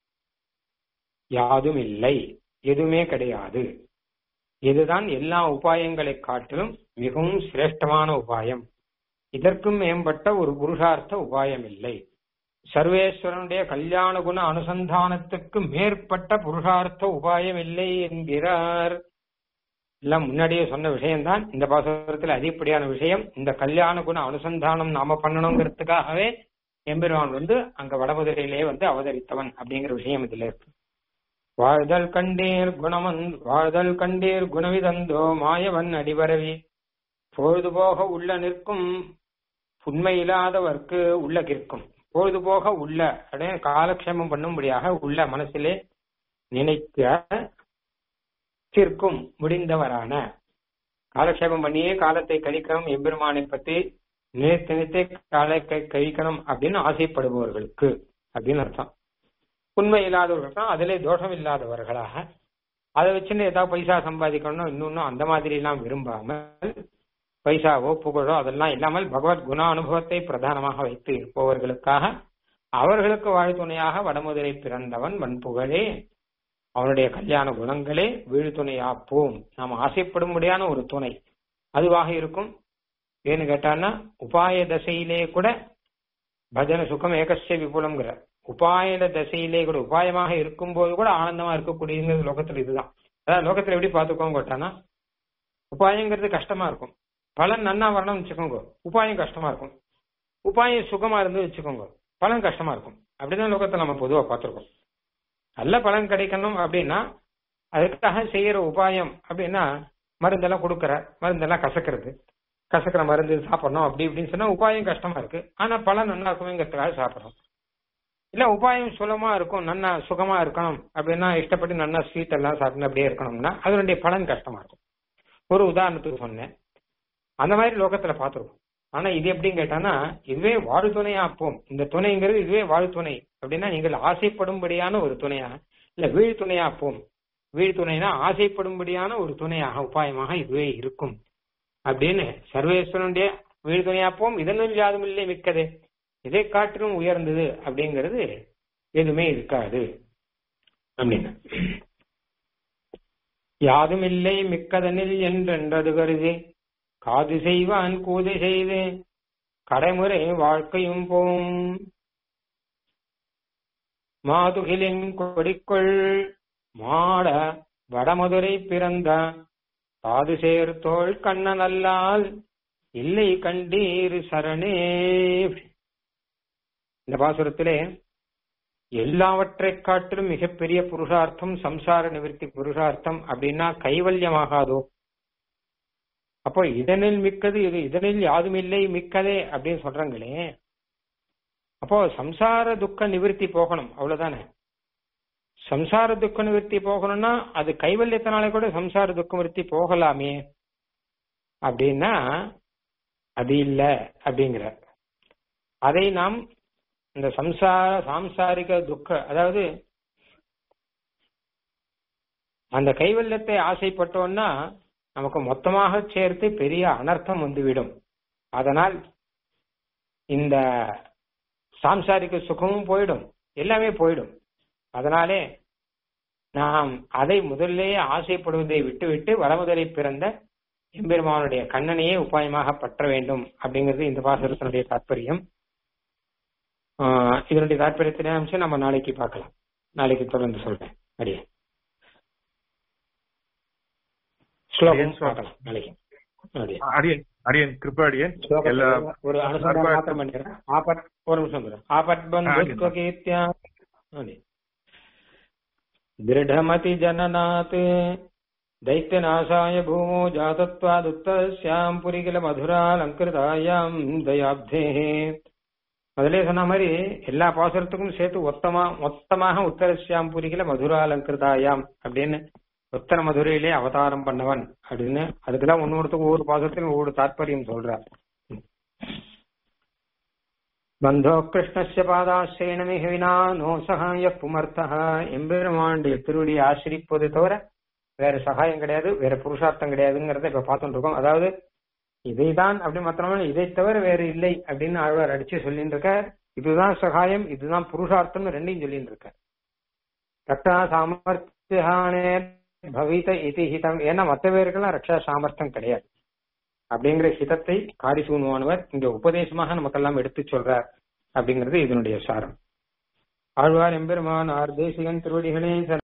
யாதும் இல்லை எதுவுமே கிடையாது இதுதான் எல்லா உபாயங்களை காட்டிலும் மிகவும் சிரேஷ்டமான உபாயம் இதற்கும் மேம்பட்ட ஒரு புருஷார்த்த உபாயம் இல்லை சர்வேஸ்வரனுடைய கல்யாண குண அனுசந்தானத்துக்கு மேற்பட்ட புருஷார்த்த உபாயம் இல்லை என்கிறார் எல்லாம் முன்னாடியே சொன்ன விஷயம்தான் இந்த பாசுரத்துல அதிகப்படியான விஷயம் இந்த கல்யாண குண அனுசந்தானம் நாம பண்ணணுங்கிறதுக்காகவே எம்பெருமான் வந்து அங்க வடமுதிரையிலே வந்து அவதரித்தவன் அப்படிங்கிற விஷயம் இதுல இருக்கு வாழ்தல் கண்டீர் குணமன் வாழ்தல் கண்டீர் குணவிதந்தோ மாயவன் அடிபரவி பொழுதுபோக உள்ள நிற்கும் உண்மையில்லாதவர்க்கு உள்ள கிற்கும் பொழுதுபோக உள்ள அப்படின்னு காலக்ஷேமம் பண்ணும்படியாக உள்ள மனசிலே நினைக்க கிற்கும் முடிந்தவரான காலக்ஷேபம் பண்ணியே காலத்தை கழிக்கணும் எம்பெருமானை பத்தி நினைத்து நினைத்தே காலத்தை கழிக்கணும் அப்படின்னு ஆசைப்படுபவர்களுக்கு அப்படின்னு அர்த்தம் உண்மை இல்லாதவர்கள் அதிலே தோஷம் இல்லாதவர்களாக அதை வச்சுன்னு ஏதாவது பைசா சம்பாதிக்கணும் இன்னொன்னும் அந்த மாதிரி எல்லாம் விரும்பாமல் பைசாவோ புகழோ அதெல்லாம் இல்லாமல் பகவத் குண அனுபவத்தை பிரதானமாக வைத்து இருப்பவர்களுக்காக அவர்களுக்கு வாழ்த்துணையாக வடமுதிரை பிறந்தவன் வன்புகழே அவனுடைய கல்யாண குணங்களே வீழ் துணையாப்போம் நாம் ஆசைப்படும்படியான ஒரு துணை அதுவாக இருக்கும் ஏன்னு கேட்டான்னா உபாய தசையிலே கூட பஜன சுகம் ஏகசிய விபுலம்ங்கிற உபாய தசையிலே கூட உபாயமாக இருக்கும்போது கூட ஆனந்தமா இருக்கக்கூடியது லோகத்துல இதுதான் அதாவது லோகத்துல எப்படி பார்த்துக்கோங்க கேட்டானா உபாயங்கிறது கஷ்டமா இருக்கும் பலன் நன்னா வரணும்னு வச்சுக்கோங்க உபாயம் கஷ்டமா இருக்கும் உபாயம் சுகமா இருந்து வச்சுக்கோங்க பலன் கஷ்டமா இருக்கும் அப்படிதான் லோகத்தை நம்ம பொதுவா பார்த்திருக்கோம் நல்ல பலன் கிடைக்கணும் அப்படின்னா அதுக்காக செய்யற உபாயம் அப்படின்னா மருந்தெல்லாம் கொடுக்கற மருந்தெல்லாம் கசக்கிறது கசக்கிற மருந்து சாப்பிடணும் அப்படி இப்படின்னு சொன்னா உபாயம் கஷ்டமா இருக்கு ஆனா பலன் நல்லா இருக்குமேங்கிறதுக்காக சாப்பிடறோம் இல்ல உபாயம் சுலமா இருக்கும் நன்னா சுகமா இருக்கணும் அப்படின்னா இஷ்டப்பட்டு நன்னா ஸ்வீட் எல்லாம் சாப்பிட்டு அப்படியே இருக்கணும்னா அதனுடைய பலன் கஷ்டமா இருக்கும் ஒரு உதாரணத்துக்கு சொன்னேன் அந்த மாதிரி லோகத்துல பார்த்துருக்கோம் ஆனா இது எப்படின்னு கேட்டானா இதுவே வாழ் துணையா போம் இந்த துணைங்கிறது இதுவே வாழ் துணை அப்படின்னா நீங்கள் ஆசைப்படும்படியான ஒரு துணையா இல்ல வீழ் துணையா போம் வீழ் துணைனா ஆசைப்படும்படியான ஒரு துணையாக உபாயமாக இதுவே இருக்கும் அப்படின்னு சர்வேஸ்வரனுடைய வீழ் துணையா போம் இதனும் யாதும் இல்லை மிக்கது இதை காட்டிலும் உயர்ந்தது அப்படிங்கிறது எதுவுமே இருக்காது அப்படின்னு யாதும் இல்லை மிக்கதனில் என்றென்றது கருதி காது செய்வான் கூதை செய்து கடைமுறை வாழ்க்கையும் போம் மாதுகிலின் கொடிக்குள் மாட வடமதுரை பிறந்த காது சேர்த்தோள் கண்ணன் அல்லால் இல்லை கண்டீர் சரணே இந்த பாசுரத்திலே எல்லாவற்றை காட்டிலும் மிகப்பெரிய புருஷார்த்தம் சம்சார நிவர்த்தி புருஷார்த்தம் அப்படின்னா கைவல்யமாகாதோ அப்போ இதனில் மிக்கது இது இதனில் யாதும் இல்லை மிக்கதே அப்படின்னு சொல்றாங்களே அப்போ சம்சார துக்க நிவர்த்தி போகணும் அவ்வளவுதானே சம்சார துக்க நிவர்த்தி போகணும்னா அது கைவல்யத்தினாலே கூட சம்சார துக்க நிவர்த்தி போகலாமே அப்படின்னா அது இல்ல அப்படிங்கிற அதை நாம் இந்த சம்சார சாம்சாரிக துக்க அதாவது அந்த கைவல்யத்தை ஆசைப்பட்டோம்னா நமக்கு மொத்தமாக சேர்த்து பெரிய அனர்த்தம் வந்துவிடும் அதனால் இந்த சாம்சாரிக சுகமும் போயிடும் எல்லாமே போயிடும் அதனாலே நாம் அதை முதல்லேயே ஆசைப்படுவதை விட்டுவிட்டு வடமுதலை பிறந்த எம்பெருமானுடைய கண்ணனையே உபாயமாக பற்ற வேண்டும் அப்படிங்கிறது இந்த பாசுரத்தினுடைய தாற்பயம் இதனுடைய தாற்பயத்திலே அம்சம் நம்ம நாளைக்கு பார்க்கலாம் நாளைக்கு தொடர்ந்து சொல்றேன் அடியே ஸ்லோகம் பார்க்கலாம் நாளைக்கு அடியே அடியன் அடியன் கிருப்ப அடியன் எல்லா ஒரு அனுசந்தானம் மாத்திரம் பண்ணிடுறேன் ஆபத் ஒரு நிமிஷம் சொல்றேன் ஆபத் பந்துத்வகீர்த்தியா दृढमति जननात् दैत्यनाशाय भूमो जातत्वादुत्तस्याम् पुरी किल மதுராலங்கிருதாயாம் தயாப்தேஹே முதலே சொன்ன மாதிரி எல்லா பாசுரத்துக்கும் சேர்த்து ஒத்தமா மொத்தமாக உத்தரஸ்யாம் புரிகில மதுராலங்கிருதாயாம் அப்படின்னு உத்தர மதுரையிலே அவதாரம் பண்ணவன் அப்படின்னு அதுக்குதான் ஒன்னொருத்துக்கும் ஒவ்வொரு பாசுரத்திலும் ஒவ்வொரு தாற்பயம் சொல்றார் பந்தோ கிருஷ்ணஸ்ய பாதாசிரியனமிக வினா நோ சகாய புமர்த்தா எம்பெருமானுடைய திருவடி ஆசிரிப்பது தவிர வேற சகாயம் கிடையாது வேற புருஷார்த்தம் கிடையாதுங்கிறத இப்ப பார்த்துட்டு இருக்கோம் அதாவது இதைதான் அப்படி மாத்திரமா இதை தவிர வேற இல்லை அப்படின்னு ஆழ்வார் அடிச்சு சொல்லிட்டு இருக்கார் இதுதான் சகாயம் இதுதான் புருஷார்த்தம்னு ரெண்டையும் சொல்லிட்டு இருக்கார் ரக்ஷா சாமர்த்தியானே பவித இது ஹிதம் ஏன்னா மற்ற பேருக்கெல்லாம் ரக்ஷா சாமர்த்தம் கிடையாது அப்படிங்கிற ஹிதத்தை காரிசூனுவானவர் இங்க உபதேசமாக நமக்கெல்லாம் எடுத்து சொல்றார் அப்படிங்கிறது இதனுடைய சாரம் ஆழ்வார் எம்பெருமான் ஆர் தேசிகன் திருவடிகளே